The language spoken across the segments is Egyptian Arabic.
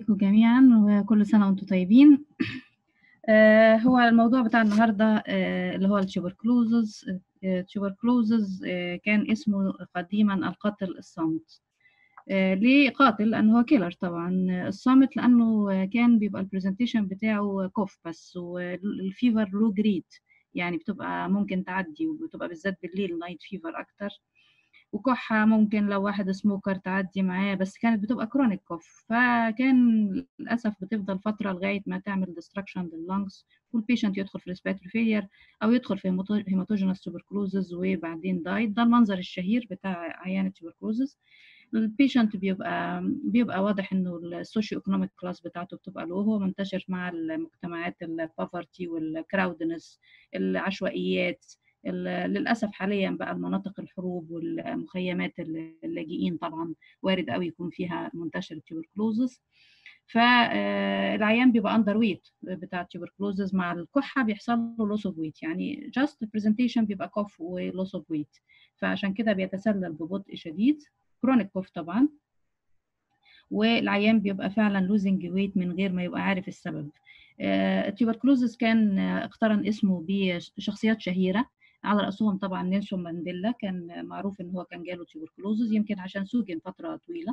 عليكم جميعا وكل سنة وانتم طيبين آه، هو الموضوع بتاع النهاردة آه، اللي هو التوبركلوزز التوبركلوزز كان اسمه قديما القاتل الصامت آه، ليه قاتل لأنه هو كيلر طبعا الصامت لأنه كان بيبقى البرزنتيشن بتاعه كوف بس والفيفر لو جريد يعني بتبقى ممكن تعدي وبتبقى بالذات بالليل نايت فيفر أكتر وكحة ممكن لو واحد سموكر تعدي معاه بس كانت بتبقى كرونيك كوف فكان للأسف بتفضل فترة لغاية ما تعمل ديستركشن لللنجز والبيشنت يدخل في ريسبيرتوري فيلير أو يدخل في هيماتوجينس توبركلوزز وبعدين دايت ده المنظر الشهير بتاع عيان التوبركلوزز البيشنت بيبقى بيبقى واضح انه السوشيو ايكونوميك كلاس بتاعته بتبقى له هو منتشر مع المجتمعات البافرتي والكراودنس العشوائيات للاسف حاليا بقى المناطق الحروب والمخيمات اللاجئين طبعا وارد قوي يكون فيها منتشر التيوبركلوزس فالعيان بيبقى اندر ويت بتاع التيوبركلوزز مع الكحه بيحصل له لوس اوف ويت يعني جاست برزنتيشن بيبقى كوف ولوس اوف ويت فعشان كده بيتسلل ببطء شديد كرونيك كوف طبعا والعيان بيبقى فعلا لوزنج ويت من غير ما يبقى عارف السبب التيوبركلوزس كان اقترن اسمه بشخصيات شهيره على رأسهم طبعا نيلسون مانديلا كان معروف ان هو كان جاله تيوبركلوزز يمكن عشان سجن فترة طويلة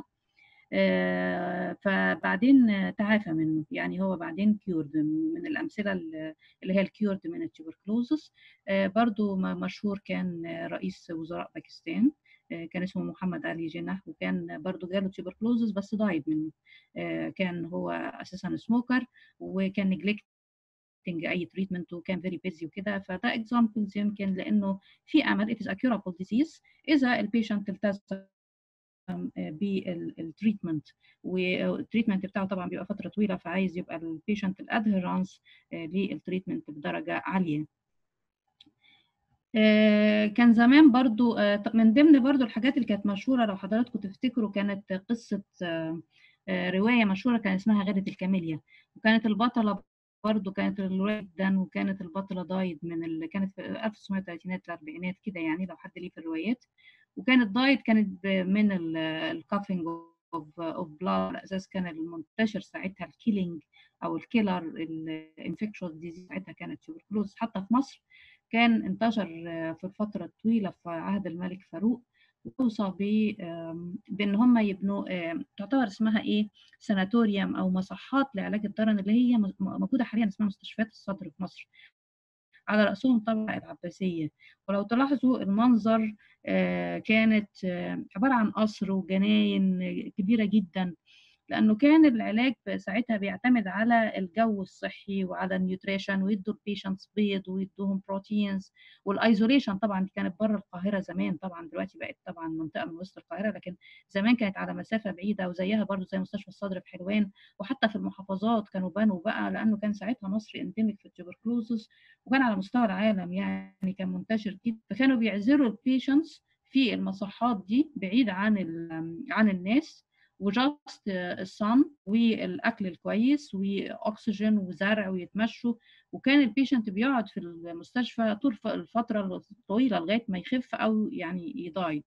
فبعدين تعافى منه يعني هو بعدين كيورد من الأمثلة اللي هي الكيورد من التيوبركلوزس برضو مشهور كان رئيس وزراء باكستان كان اسمه محمد علي جناح وكان برضو جاله تيوبركلوزس بس ضايد منه كان هو اساسا سموكر وكان نجلكت اي تريتمنت وكان فيري بيزي وكده فده اكزامبلز يمكن لانه في امل it is a curable disease اذا البيشنت التزم بالتريتمنت والتريتمنت بتاعه طبعا بيبقى فتره طويله فعايز يبقى البيشنت الادهرانس للتريتمنت بدرجه عاليه كان زمان برضو من ضمن برضو الحاجات اللي كانت مشهوره لو حضراتكم تفتكروا كانت قصه روايه مشهوره كان اسمها غيره الكاميليا وكانت البطله برضه كانت الرواية جدا وكانت البطلة دايد من اللي كانت في 1930 الأربعينات كده يعني لو حد ليه في الروايات وكانت دايد كانت من الكافينج اوف اوف بلاد على اساس كان المنتشر ساعتها الكيلينج او الكيلر الانفكشوس ديزيز ساعتها كانت تيوبركلوز حتى في مصر كان انتشر في الفترة الطويلة في عهد الملك فاروق وأوصى بإن هم يبنوا تعتبر اسمها إيه سناتوريوم أو مصحات لعلاج الضرن اللي هي موجودة حاليا اسمها مستشفيات الصدر في مصر على رأسهم طبعا العباسية ولو تلاحظوا المنظر كانت عبارة عن قصر وجناين كبيرة جدا لانه كان العلاج ساعتها بيعتمد على الجو الصحي وعلى النيوتريشن ويدوا البيشنتس بيض ويدوهم بروتينز والايزوليشن طبعا دي كانت بره القاهره زمان طبعا دلوقتي بقت طبعا منطقه من وسط القاهره لكن زمان كانت على مسافه بعيده وزيها برضو زي مستشفى الصدر في حلوان وحتى في المحافظات كانوا بنوا بقى لانه كان ساعتها مصر انديميك في التوبركلوزس وكان على مستوى العالم يعني كان منتشر جدا فكانوا بيعزلوا البيشنتس في المصحات دي بعيد عن عن الناس وجاست الصن والاكل الكويس واكسجين وزرع ويتمشوا وكان البيشنت بيقعد في المستشفى طول الفتره الطويله لغايه ما يخف او يعني يضايد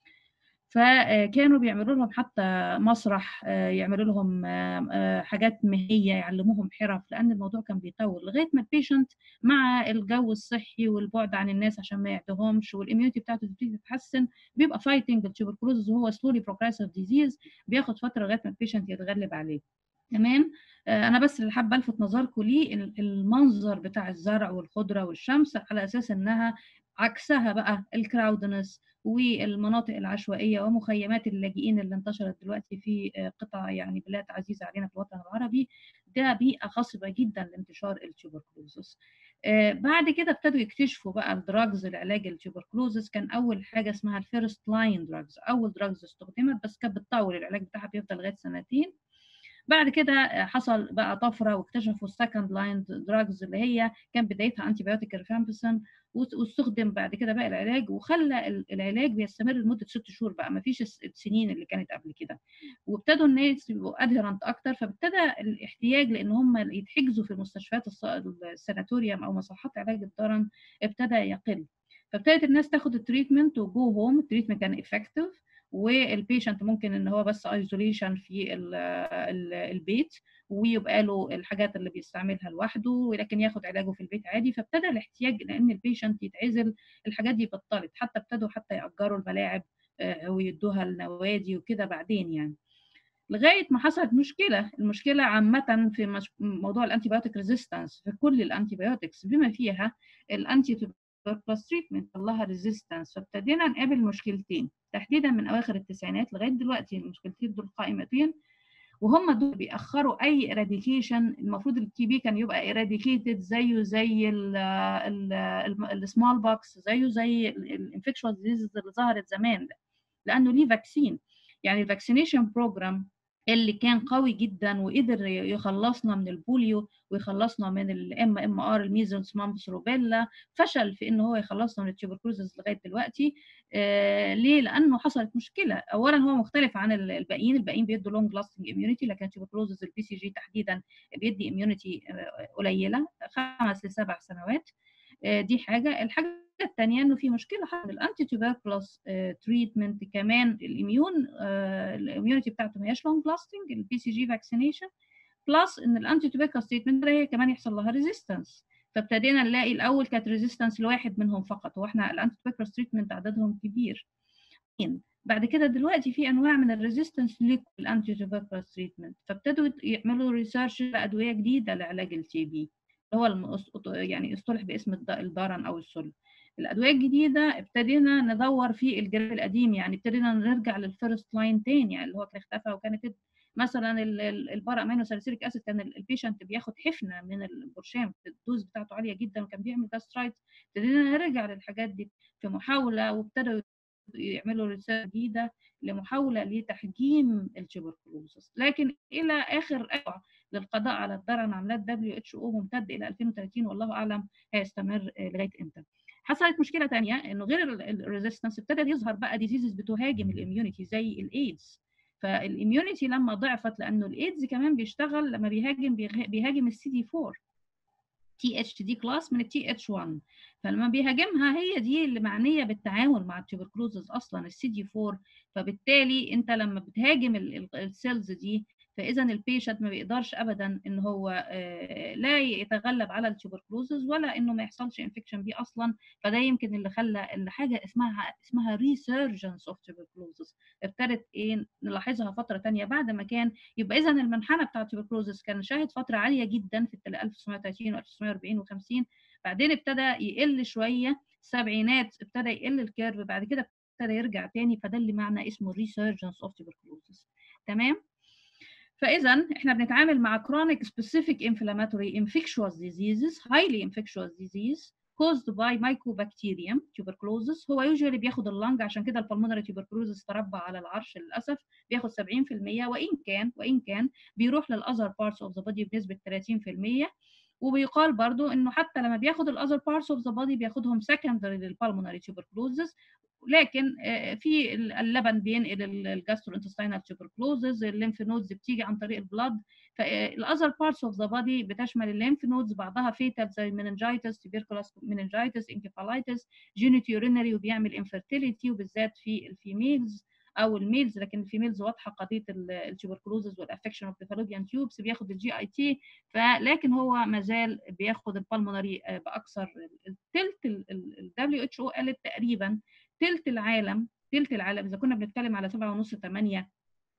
فكانوا بيعملوا لهم حتى مسرح يعملوا لهم حاجات مهنيه يعلموهم حرف لان الموضوع كان بيطول لغايه ما البيشنت مع الجو الصحي والبعد عن الناس عشان ما يعدهمش والاميونيتي بتاعته تبتدي تتحسن بيبقى فايتنج التوبركلوزز وهو سلولي بروجريسيف ديزيز بياخد فتره لغايه ما البيشنت يتغلب عليه تمام انا بس اللي حابه الفت نظركم ليه المنظر بتاع الزرع والخضره والشمس على اساس انها عكسها بقى الكراودنس والمناطق العشوائية ومخيمات اللاجئين اللي انتشرت دلوقتي في قطع يعني بلاد عزيزة علينا في الوطن العربي ده بيئة خصبة جدا لانتشار التوبركلوزس بعد كده ابتدوا يكتشفوا بقى الدراجز لعلاج التوبركلوزس كان أول حاجة اسمها الفيرست لاين دراجز أول دراجز استخدمت بس كانت بتطول العلاج بتاعها بيفضل لغاية سنتين بعد كده حصل بقى طفره واكتشفوا السكند لاين دراجز اللي هي كان بدايتها انتي بايوتيك ريفامبسين واستخدم بعد كده بقى العلاج وخلى العلاج بيستمر لمده ست شهور بقى ما فيش السنين اللي كانت قبل كده وابتدوا الناس يبقوا ادهرنت اكتر فابتدى الاحتياج لان هم يتحجزوا في المستشفيات السناتوريوم او مصحات علاج الضرن ابتدى يقل فابتدت الناس تاخد التريتمنت وجو هوم التريتمنت كان افكتيف والبيشنت ممكن ان هو بس ايزوليشن في ال ال البيت ويبقى له الحاجات اللي بيستعملها لوحده ولكن ياخد علاجه في البيت عادي فابتدى الاحتياج لان البيشنت يتعزل الحاجات دي بطلت حتى ابتدوا حتى ياجروا الملاعب ويدوها النوادي وكده بعدين يعني لغايه ما حصلت مشكله المشكله عامه في مش... موضوع الانتيبيوتيك ريزيستنس في كل الانتيبيوتكس بما فيها الانتي تيوبركلوز تريتمنت لها ريزيستنس فابتدينا نقابل مشكلتين تحديدا من اواخر التسعينات لغايه دلوقتي المشكلتين دول قائمتين وهم دول بيأخروا اي اراديكيشن المفروض التي بي كان يبقى اراديكيتد زيه زي السمول بوكس زيه زي الانفكشوال ديزيز اللي ظهرت زمان ده لانه ليه فاكسين يعني الفاكسينيشن بروجرام اللي كان قوي جدا وقدر يخلصنا من البوليو ويخلصنا من الام ام ار الميزلز مامبس روبيلا فشل في ان هو يخلصنا من التيوبركلوزز لغايه دلوقتي آه ليه لانه حصلت مشكله اولا هو مختلف عن الباقيين الباقيين بيدوا لونج لاستنج اميونيتي لكن التيوبركلوزز البي سي جي تحديدا بيدي اميونيتي قليله خمس لسبع سنوات آه دي حاجه الحاجه الثانيه انه في مشكله حصل الانتي تيوبركلوز تريتمنت كمان الاميون الاميونيتي بتاعته ما هياش لونج لاستنج البي سي جي فاكسينيشن بلس ان الانتي تيوبركلوز تريتمنت هي كمان يحصل لها ريزيستنس فابتدينا نلاقي الاول كانت ريزيستنس لواحد منهم فقط واحنا الانتي تيوبركلوز تريتمنت عددهم كبير بعد كده دلوقتي في انواع من الريزيستنس للانتي تيوبركلوز تريتمنت فابتدوا يعملوا ريسيرش لادويه جديده لعلاج التي بي اللي هو يعني اصطلح باسم الدارن او السل الادويه الجديده ابتدينا ندور في الجراب القديم يعني ابتدينا نرجع للفيرست لاين تاني يعني اللي هو كان اختفى وكانت مثلا البارا امينو ساليسيليك اسيد كان البيشنت بياخد حفنه من البرشام الدوز بتاعته عاليه جدا وكان بيعمل جاسترايت ابتدينا نرجع للحاجات دي في محاوله وابتدوا يعملوا رساله جديده لمحاوله لتحجيم التوبركلوزس لكن الى اخر أسبوع للقضاء على الضرر عملات دبليو اتش او ممتد الى 2030 والله اعلم هيستمر لغايه امتى حصلت مشكله ثانيه انه غير الريزيستنس ابتدى يظهر بقى ديزيزز بتهاجم الاميونيتي زي الايدز فالاميونيتي لما ضعفت لانه الايدز كمان بيشتغل لما بيهاجم بيهاجم السي دي 4 تي اتش دي كلاس من التي اتش 1 فلما بيهاجمها هي دي اللي معنيه بالتعامل مع التوبركلوزز اصلا السي دي 4 فبالتالي انت لما بتهاجم السيلز دي فاذا البيشنت ما بيقدرش ابدا ان هو لا يتغلب على التوبركلوزز ولا انه ما يحصلش انفكشن بيه اصلا فده يمكن اللي خلى اللي حاجه اسمها اسمها ريسيرجنس اوف توبركلوزز ابتدت ايه نلاحظها فتره ثانيه بعد ما كان يبقى اذا المنحنى بتاع التوبركلوزز كان شاهد فتره عاليه جدا في 1930 و1940 و50 بعدين ابتدى يقل شويه السبعينات ابتدى يقل الكيرف بعد كده ابتدى يرجع تاني فده اللي معنى اسمه ريسيرجنس اوف توبركلوزز تمام فاذا احنا بنتعامل مع chronic specific inflammatory infectious diseases highly infectious disease caused by mycobacterium tuberculosis هو usually بياخد اللنج عشان كده البلمونري tuberculosis تربى على العرش للاسف بياخد 70% وان كان وان كان بيروح للاذر parts of the body بنسبه 30% وبيقال برضو انه حتى لما بياخد الاذر بارتس اوف ذا بودي بياخدهم سكندري للبالمونري tuberculosis لكن في اللبن بينقل الجاسترو انتستينال tuberculosis الليمف نودز بتيجي عن طريق البلاد فالاذر بارتس اوف ذا بودي بتشمل الليمف نودز بعضها فيتال زي مننجايتس تيبركولاس مننجايتس انكفالايتس جينيت يورينري وبيعمل انفيرتيليتي وبالذات في الفيميلز او الميلز لكن الفيميلز واضحه قضيه التوبركلوزز والافكشن اوف فالوبيان تيوبس بياخد الجي اي تي فلكن هو ما زال بياخد البلمونري باكثر الثلث الدبليو اتش او قالت تقريبا ثلث العالم ثلث العالم اذا كنا بنتكلم على 7.5 8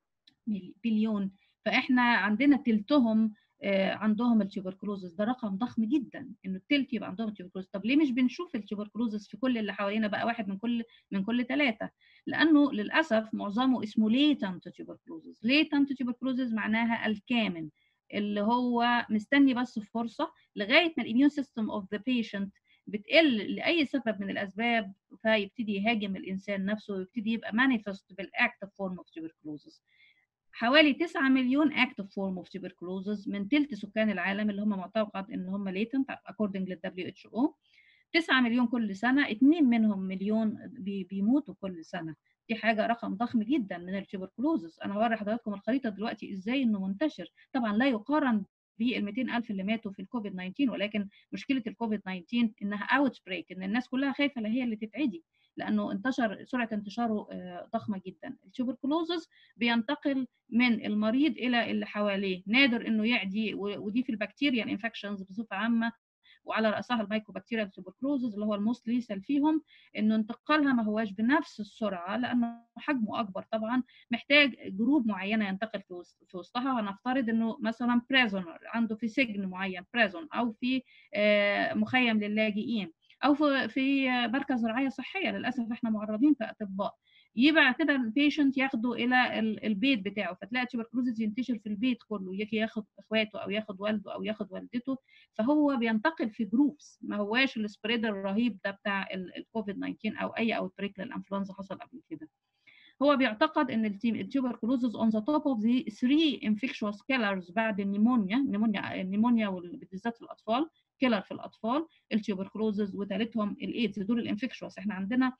بليون فاحنا عندنا ثلثهم عندهم التوبركلوزس ده رقم ضخم جدا انه التلت يبقى عندهم التوبركلوزس طب ليه مش بنشوف التوبركلوزس في كل اللي حوالينا بقى واحد من كل من كل ثلاثه لانه للاسف معظمه اسمه ليتنت توبركلوزس ليتنت توبركلوزس معناها الكامن اللي هو مستني بس فرصه لغايه ما الاميون سيستم اوف ذا بيشنت بتقل لاي سبب من الاسباب فيبتدي يهاجم الانسان نفسه ويبتدي يبقى مانيفست بالاكتف فورم اوف توبركلوزس حوالي 9 مليون active form of tuberculosis من ثلث سكان العالم اللي هم معتقد ان هم latent according لل WHO 9 مليون كل سنة 2 منهم مليون بيموتوا كل سنة دي حاجة رقم ضخم جدا من التوبركلوزس أنا هوري حضراتكم الخريطة دلوقتي إزاي إنه منتشر طبعا لا يقارن بال 200 ألف اللي ماتوا في الكوفيد 19 ولكن مشكلة الكوفيد 19 إنها اوت بريك إن الناس كلها خايفة لا هي اللي تتعدي لانه انتشر سرعه انتشاره ضخمه جدا التوبركلوزز بينتقل من المريض الى اللي حواليه نادر انه يعدي ودي في البكتيريا الانفكشنز بصفه عامه وعلى راسها الميكوبكتيريا التوبركلوزز اللي هو الموست ليسال فيهم انه انتقالها ما هواش بنفس السرعه لانه حجمه اكبر طبعا محتاج جروب معينه ينتقل في وسطها هنفترض انه مثلا بريزونر عنده في سجن معين بريزون او في مخيم للاجئين او في في مركز رعايه صحيه للاسف احنا معرضين كاطباء يبقى كده البيشنت ياخده الى البيت بتاعه فتلاقي التوبركلوزز ينتشر في البيت كله ياخد اخواته او ياخد والده او ياخد والدته فهو بينتقل في جروبس ما هواش السبريد الرهيب ده بتاع الكوفيد 19 او اي اوت بريك للانفلونزا حصل قبل كده هو بيعتقد ان التوبركلوزز اون ذا توب اوف ذا 3 انفكشوس كيلرز بعد النيمونيا النيمونيا النيمونيا بالذات في الاطفال كيلر في الاطفال التوبركلوزز وثالثهم الايدز دول الانفكشوس احنا عندنا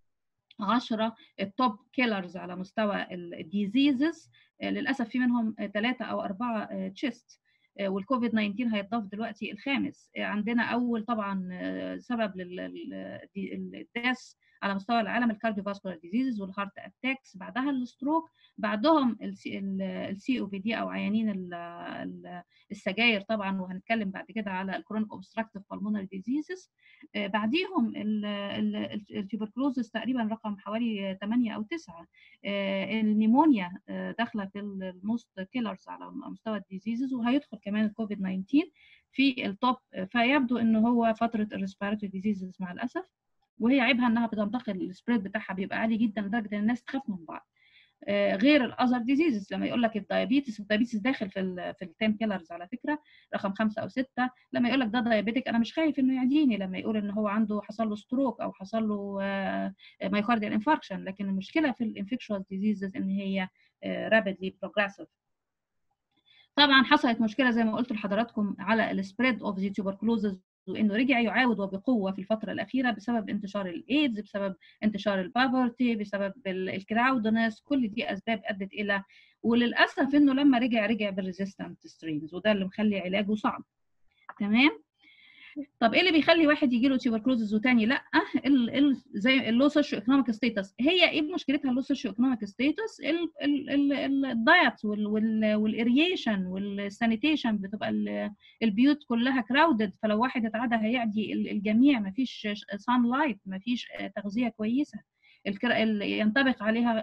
10 التوب كيلرز على مستوى الديزيزز للاسف في منهم ثلاثه او اربعه تشيست والكوفيد 19 هيتضاف دلوقتي الخامس عندنا اول طبعا سبب للداس على مستوى العالم الكارديوفاسكولار ديزيزز والهارت اتاكس بعدها الستروك بعدهم السي او بي دي او عيانين السجاير طبعا وهنتكلم بعد كده على الكرونيك اوبستراكتيف بالمونري ديزيزز بعديهم التوبركلوزس تقريبا رقم حوالي 8 او 9 النيمونيا داخله في الموست كيلرز على مستوى الديزيزز وهيدخل كمان الكوفيد 19 في التوب فيبدو ان هو فتره الريسبيراتوري ديزيزز مع الاسف وهي عيبها انها بتنتقل السبريد بتاعها بيبقى عالي جدا لدرجه ان الناس تخاف من بعض غير الاذر ديزيزز لما يقول لك الدايابيتس الدايابيتس داخل في ال في التين كيلرز على فكره رقم خمسه او سته لما يقول لك ده دايابيتك انا مش خايف انه يعديني لما يقول ان هو عنده حصل له ستروك او حصل له مايوكارديال انفاركشن لكن المشكله في الانفكشوال ديزيزز ان هي رابيدلي بروجريسيف طبعا حصلت مشكله زي ما قلت لحضراتكم على السبريد اوف ذا توبركلوزز وانه رجع يعاود وبقوه في الفتره الاخيره بسبب انتشار الايدز بسبب انتشار البافرتي بسبب الكراودنس كل دي اسباب ادت الى وللاسف انه لما رجع رجع بالريزيستنت سترينز وده اللي مخلي علاجه صعب تمام طب ايه اللي بيخلي واحد يجي له تيوبركلوزز وتاني لا ال ال زي اللو سوشيو ايكونوميك ستيتس هي ايه مشكلتها اللو سوشيو ايكونوميك ستيتس الدايت والاريشن والسانيتيشن بتبقى البيوت كلها كراودد فلو واحد اتعدى هيعدي الجميع مفيش سان لايت مفيش تغذيه كويسه ينطبق عليها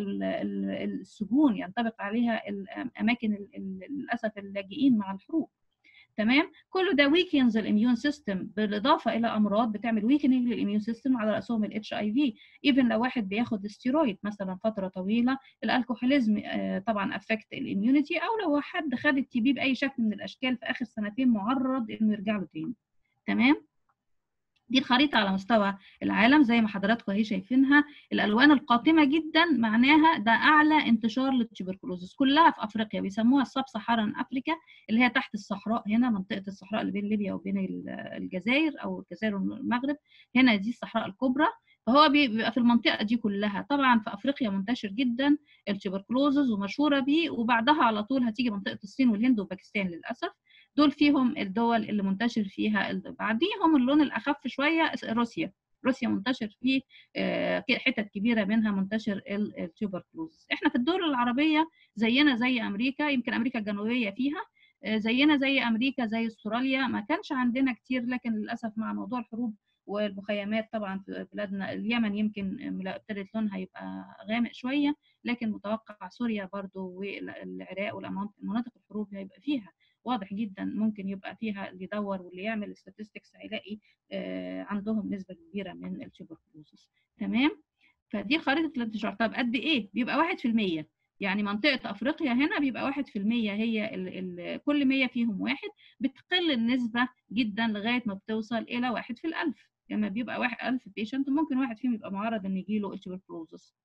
السجون ينطبق عليها الاماكن للاسف اللاجئين مع الحروب تمام كل ده ويكنز الاميون سيستم بالاضافه الى امراض بتعمل ويكننج للاميون سيستم على راسهم الاتش اي في ايفن لو واحد بياخد ستيرويد مثلا فتره طويله الالكوهوليزم طبعا افكت الاميونيتي او لو حد خد التي بي باي شكل من الاشكال في اخر سنتين معرض انه يرجع له تاني تمام دي الخريطة على مستوى العالم زي ما حضراتكم اهي شايفينها الألوان القاتمة جدا معناها ده أعلى انتشار للتوبركلوزس كلها في أفريقيا بيسموها السب سحاران أفريكا اللي هي تحت الصحراء هنا منطقة الصحراء اللي بين ليبيا وبين الجزائر أو الجزائر والمغرب هنا دي الصحراء الكبرى فهو بيبقى في المنطقة دي كلها طبعا في أفريقيا منتشر جدا التوبركلوزز ومشهورة بيه وبعدها على طول هتيجي منطقة الصين والهند وباكستان للأسف دول فيهم الدول اللي منتشر فيها بعديهم اللون الاخف شويه روسيا روسيا منتشر فيه حتت كبيره منها منتشر التوبركلوز احنا في الدول العربيه زينا زي امريكا يمكن امريكا الجنوبيه فيها زينا زي امريكا زي استراليا ما كانش عندنا كتير لكن للاسف مع موضوع الحروب والمخيمات طبعا في بلادنا اليمن يمكن ابتدت لونها يبقى غامق شويه لكن متوقع سوريا برضو والعراق والمناطق الحروب هيبقى فيها واضح جدا ممكن يبقى فيها اللي يدور واللي يعمل statistics هيلاقي آه عندهم نسبه كبيره من التوبركلوزس تمام فدي خريطه الانتشار طب قد ايه بيبقى 1% يعني منطقه افريقيا هنا بيبقى 1% هي ال ال كل 100 فيهم واحد بتقل النسبه جدا لغايه ما بتوصل الى واحد في الالف لما يعني بيبقى واحد 1000 بيشنت ممكن واحد فيهم يبقى معرض ان يجي له التوبركلوزس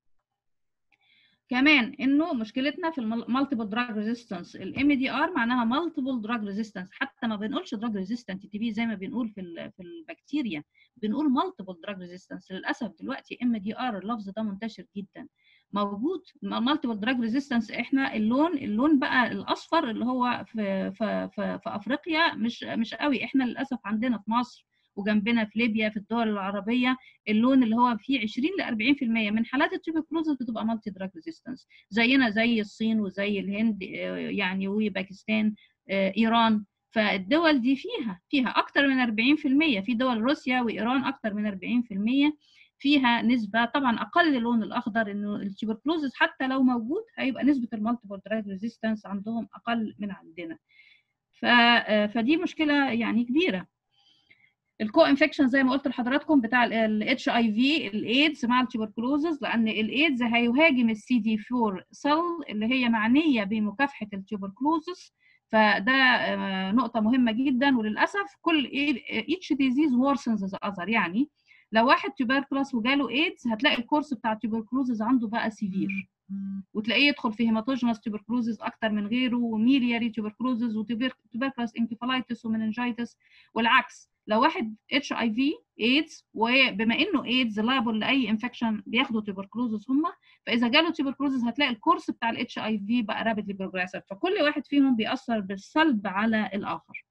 كمان انه مشكلتنا في المالتيبل دراج ريزيستنس الام دي ار معناها مالتيبل دراج ريزيستنس حتى ما بنقولش دراج ريزيستنت تي بي زي ما بنقول في في البكتيريا بنقول مالتيبل دراج ريزيستنس للاسف دلوقتي ام دي ار اللفظ ده منتشر جدا موجود مالتيبل دراج ريزيستنس احنا اللون اللون بقى الاصفر اللي هو في في في, في افريقيا مش مش قوي احنا للاسف عندنا في مصر وجنبنا في ليبيا في الدول العربيه اللون اللي هو فيه 20 ل 40% من حالات التوبركلوزس بتبقى مالتي دراج ريزيستنس زينا زي الصين وزي الهند يعني وباكستان ايران فالدول دي فيها فيها اكتر من 40% في دول روسيا وايران اكتر من 40% فيها نسبة طبعا أقل اللون الأخضر إنه التوبركلوزس حتى لو موجود هيبقى نسبة المالتيبل دراج ريزيستنس عندهم أقل من عندنا ف... فدي مشكلة يعني كبيرة الكو انفكشن زي ما قلت لحضراتكم بتاع الاتش اي في الايدز مع التوبركلوزز لان الايدز هيهاجم السي دي 4 سيل اللي هي معنيه بمكافحه التوبركلوزز فده نقطه مهمه جدا وللاسف كل each disease worsens the other يعني لو واحد تيوبركلوس وجاله ايدز هتلاقي الكورس بتاع التوبركلوزز عنده بقى سيفير وتلاقيه يدخل في هيماتوجينوس تيوبركلوزز اكتر من غيره وميلياري تيوبركلوزز وتوبركلوس انكفالايتس ومننجايتس والعكس لو واحد اتش اي في ايدز وبما انه ايدز لايبل لاي انفكشن بياخدوا تيوبركلوزز هم فاذا جاله تيوبركلوزز هتلاقي الكورس بتاع الاتش اي في بقى رابيدلي بروجريسيف فكل واحد فيهم بيأثر بالسلب على الاخر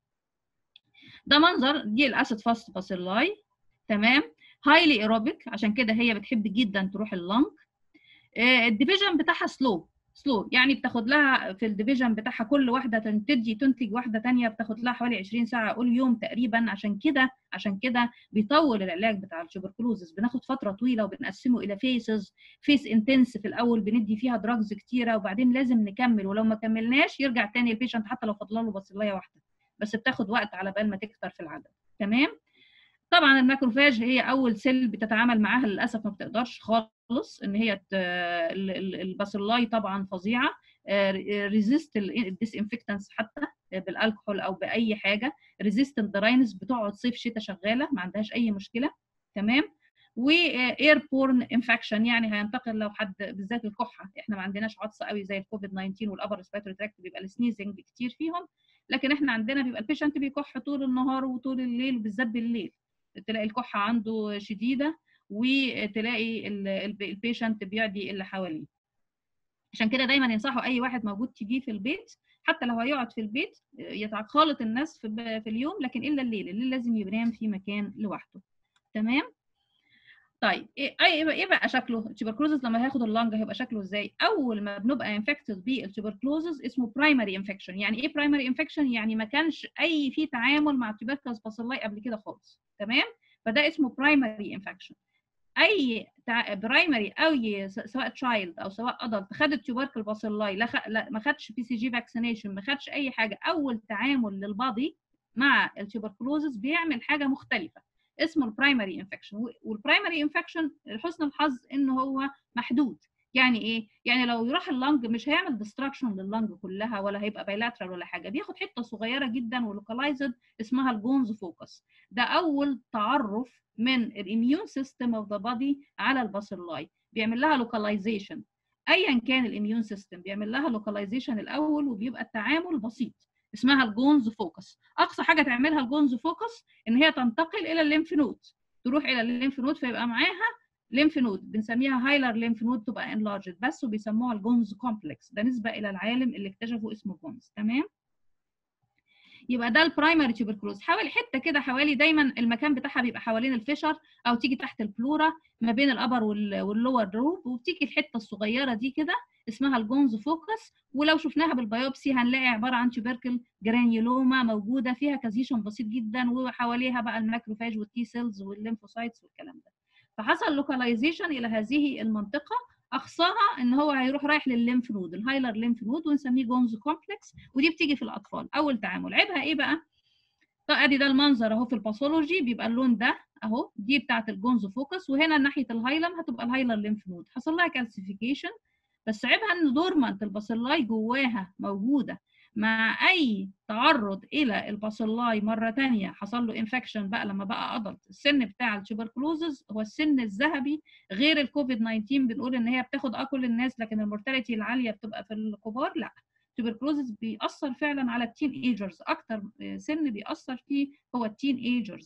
ده منظر دي الاسيد فاست باسيلاي تمام هايلي ايروبيك عشان كده هي بتحب جدا تروح اللنج الديفيجن بتاعها سلو سلو يعني بتاخد لها في الديفيجن بتاعها كل واحده تنتج تنتج واحده ثانيه بتاخد لها حوالي 20 ساعه كل يوم تقريبا عشان كده عشان كده بيطول العلاج بتاع التوبركلوزس بناخد فتره طويله وبنقسمه الى فيسز فيس انتنس في الاول بندي فيها دراجز كتيره وبعدين لازم نكمل ولو ما كملناش يرجع تاني البيشنت حتى لو فاضله له بصلايه واحده بس بتاخد وقت على بال ما تكتر في العدد تمام طبعا الماكروفاج هي اول سيل بتتعامل معاها للاسف ما بتقدرش خالص ان هي الباسيلاي طبعا فظيعه ريزيست الديسانفكتنس حتى بالالكحول او باي حاجه ريزيستنت دراينس بتقعد صيف شتاء شغاله ما عندهاش اي مشكله تمام واير بورن انفكشن يعني هينتقل لو حد بالذات الكحه احنا ما عندناش عطس قوي زي الكوفيد 19 والابر ريسبيرتوري تراكت بيبقى السنيزنج كتير فيهم لكن احنا عندنا بيبقى البيشنت بيكح طول النهار وطول الليل وبالذات بالليل تلاقي الكحه عنده شديده وتلاقي البيشنت بيعدي اللي حواليه عشان كده دايما ينصحوا اي واحد موجود تجيه في البيت حتى لو هيقعد في البيت يتخالط الناس في, في اليوم لكن الا الليل الليل لازم ينام في مكان لوحده تمام طيب ايه ايه بقى شكله التوبركلوزس لما هياخد اللنج هيبقى شكله ازاي اول ما بنبقى انفكتد بالتوبركلوزس اسمه برايمري انفكشن يعني ايه برايمري انفكشن يعني ما كانش اي في تعامل مع التوبركلوز باسيلاي قبل كده خالص تمام فده اسمه برايمري انفكشن اي برايمري او سواء تشايلد او سواء ادلت خد التوبركل باسيلاي لا, خ... لا ما خدش بي سي جي فاكسينيشن ما خدش اي حاجه اول تعامل للبادي مع التوبركلوزس بيعمل حاجه مختلفه اسمه البرايمري انفكشن والبرايمري انفكشن لحسن الحظ ان هو محدود يعني ايه يعني لو يروح اللنج مش هيعمل ديستراكشن لللنج كلها ولا هيبقى بايلاترال ولا حاجه بياخد حته صغيره جدا ولوكالايزد اسمها الجونز فوكس ده اول تعرف من الاميون سيستم اوف ذا بادي على الباسيلاي بيعمل لها لوكاليزيشن ايا كان الاميون سيستم بيعمل لها لوكاليزيشن الاول وبيبقى التعامل بسيط اسمها الجونز فوكس اقصى حاجه تعملها الجونز فوكس ان هي تنتقل الى الليمف نود تروح الى الليمف نود فيبقى معاها ليمف نود بنسميها هايلر ليمف نود تبقى انلارجد بس وبيسموها الجونز كومبلكس ده نسبه الى العالم اللي اكتشفه اسمه جونز تمام يبقى ده البرايمري تيوبركلوز حوالي حته كده حوالي دايما المكان بتاعها بيبقى حوالين الفشر او تيجي تحت البلورا ما بين الابر واللور روب وبتيجي الحته الصغيره دي كده اسمها الجونز فوكس ولو شفناها بالبيوبسي هنلاقي عباره عن تيوبركل جرانيولوما موجوده فيها كازيشن بسيط جدا وحواليها بقى الماكروفاج والتي سيلز والليمفوسايتس والكلام ده فحصل لوكاليزيشن الى هذه المنطقه اقصاها ان هو هيروح رايح للليمف نود الهايلر ليمف نود ونسميه جونز كومبلكس ودي بتيجي في الاطفال اول تعامل عيبها ايه بقى ادي ده المنظر اهو في الباثولوجي بيبقى اللون ده اهو دي بتاعه الجونز فوكس وهنا ناحيه الهايلم هتبقى الهايلر ليمف نود حصل لها كالسيفيكيشن بس عيبها ان دورمانت الباسيلاي جواها موجوده مع اي تعرض الى الباسيلاي مره ثانيه حصل له انفكشن بقى لما بقى ادلت السن بتاع التوبركلوزز هو السن الذهبي غير الكوفيد 19 بنقول ان هي بتاخد اه كل الناس لكن المورتاليتي العاليه بتبقى في الكبار لا التوبركلوزز بيأثر فعلا على التين ايجرز اكتر سن بيأثر فيه هو التين ايجرز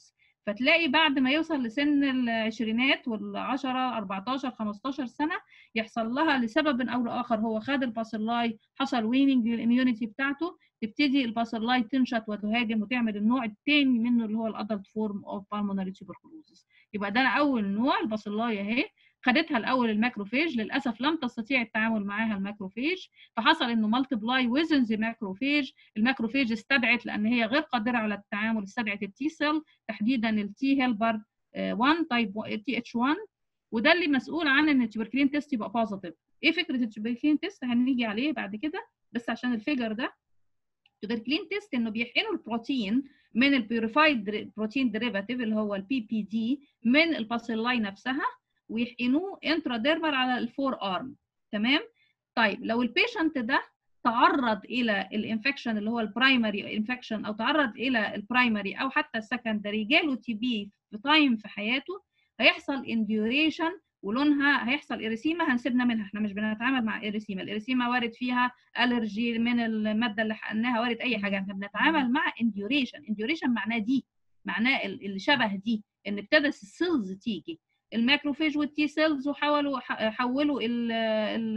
فتلاقي بعد ما يوصل لسن العشرينات وال10 14 15 سنه يحصل لها لسبب او لاخر هو خد الباسلاي حصل ويننج للاميونيتي بتاعته تبتدي الباسلاي تنشط وتهاجم وتعمل النوع الثاني منه اللي هو الادلت فورم اوف بالمونري تيوبركلوزس يبقى ده اول نوع الباسلاي اهي خدتها الاول الماكروفيج للاسف لم تستطيع التعامل معاها الماكروفيج فحصل انه مالتيبلاي ويزن ذا ماكروفيج الماكروفيج استدعت لان هي غير قادره على التعامل استدعت التي سيل تحديدا التي هيلبر 1 تايب تي اتش 1 وده اللي مسؤول عن ان التوبركلين تيست يبقى بوزيتيف ايه فكره التوبركلين تيست هنيجي عليه بعد كده بس عشان الفيجر ده التوبركلين تيست انه بيحقنوا البروتين من البيوريفايد بروتين ديريفاتيف اللي هو البي بي دي من الباسيلاي نفسها ويحقنوه انتراديرمال على الفور ارم تمام طيب لو البيشنت ده تعرض الى الانفكشن اللي هو البرايمري انفكشن او تعرض الى البرايمري او حتى السكندري جاله تي بي في تايم في حياته هيحصل انديوريشن ولونها هيحصل اريسيما هنسيبنا منها احنا مش بنتعامل مع اريسيما الاريسيما وارد فيها الرجي من الماده اللي حقناها وارد اي حاجه احنا بنتعامل مع انديوريشن انديوريشن معناه دي معناه اللي شبه دي ان ابتدت السيلز تيجي الماكروفيج والتي سيلز وحاولوا حولوا ال ال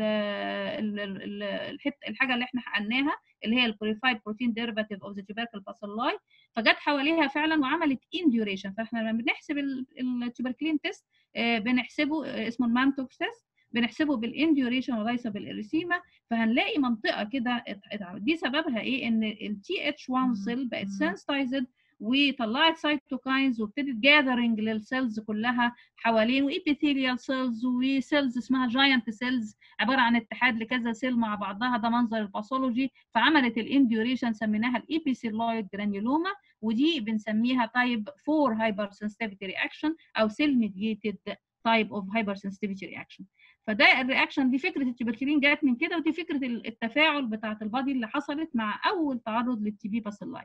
ال الحته اللي احنا حقناها اللي هي البوريفايد بروتين ديريفاتيف اوف ذا تيوبركل باسلاي فجت حواليها فعلا وعملت انديوريشن فاحنا لما بنحسب التوبركلين تيست بنحسبه اسمه المانتوكس تيست بنحسبه بالانديوريشن وليس بالاريسيما فهنلاقي منطقه كده دي سببها ايه ان التي اتش 1 سيل بقت سنسيتايزد وطلعت سايتوكاينز وابتدت جاذرنج للسيلز كلها حوالين وإيبيثيليال سيلز وسيلز اسمها جاينت سيلز عباره عن اتحاد لكذا سيل مع بعضها ده منظر الباثولوجي فعملت الانديوريشن سميناها الايبيثيلويد جرانيولوما ودي بنسميها تايب 4 هايبر سنسيتيفيتي رياكشن او سيل ميديتد تايب اوف هايبر سنسيتيفيتي رياكشن فده الرياكشن دي فكره التوبركلين جات من كده ودي فكره التفاعل بتاعه البادي اللي حصلت مع اول تعرض للتي بي باسيلاي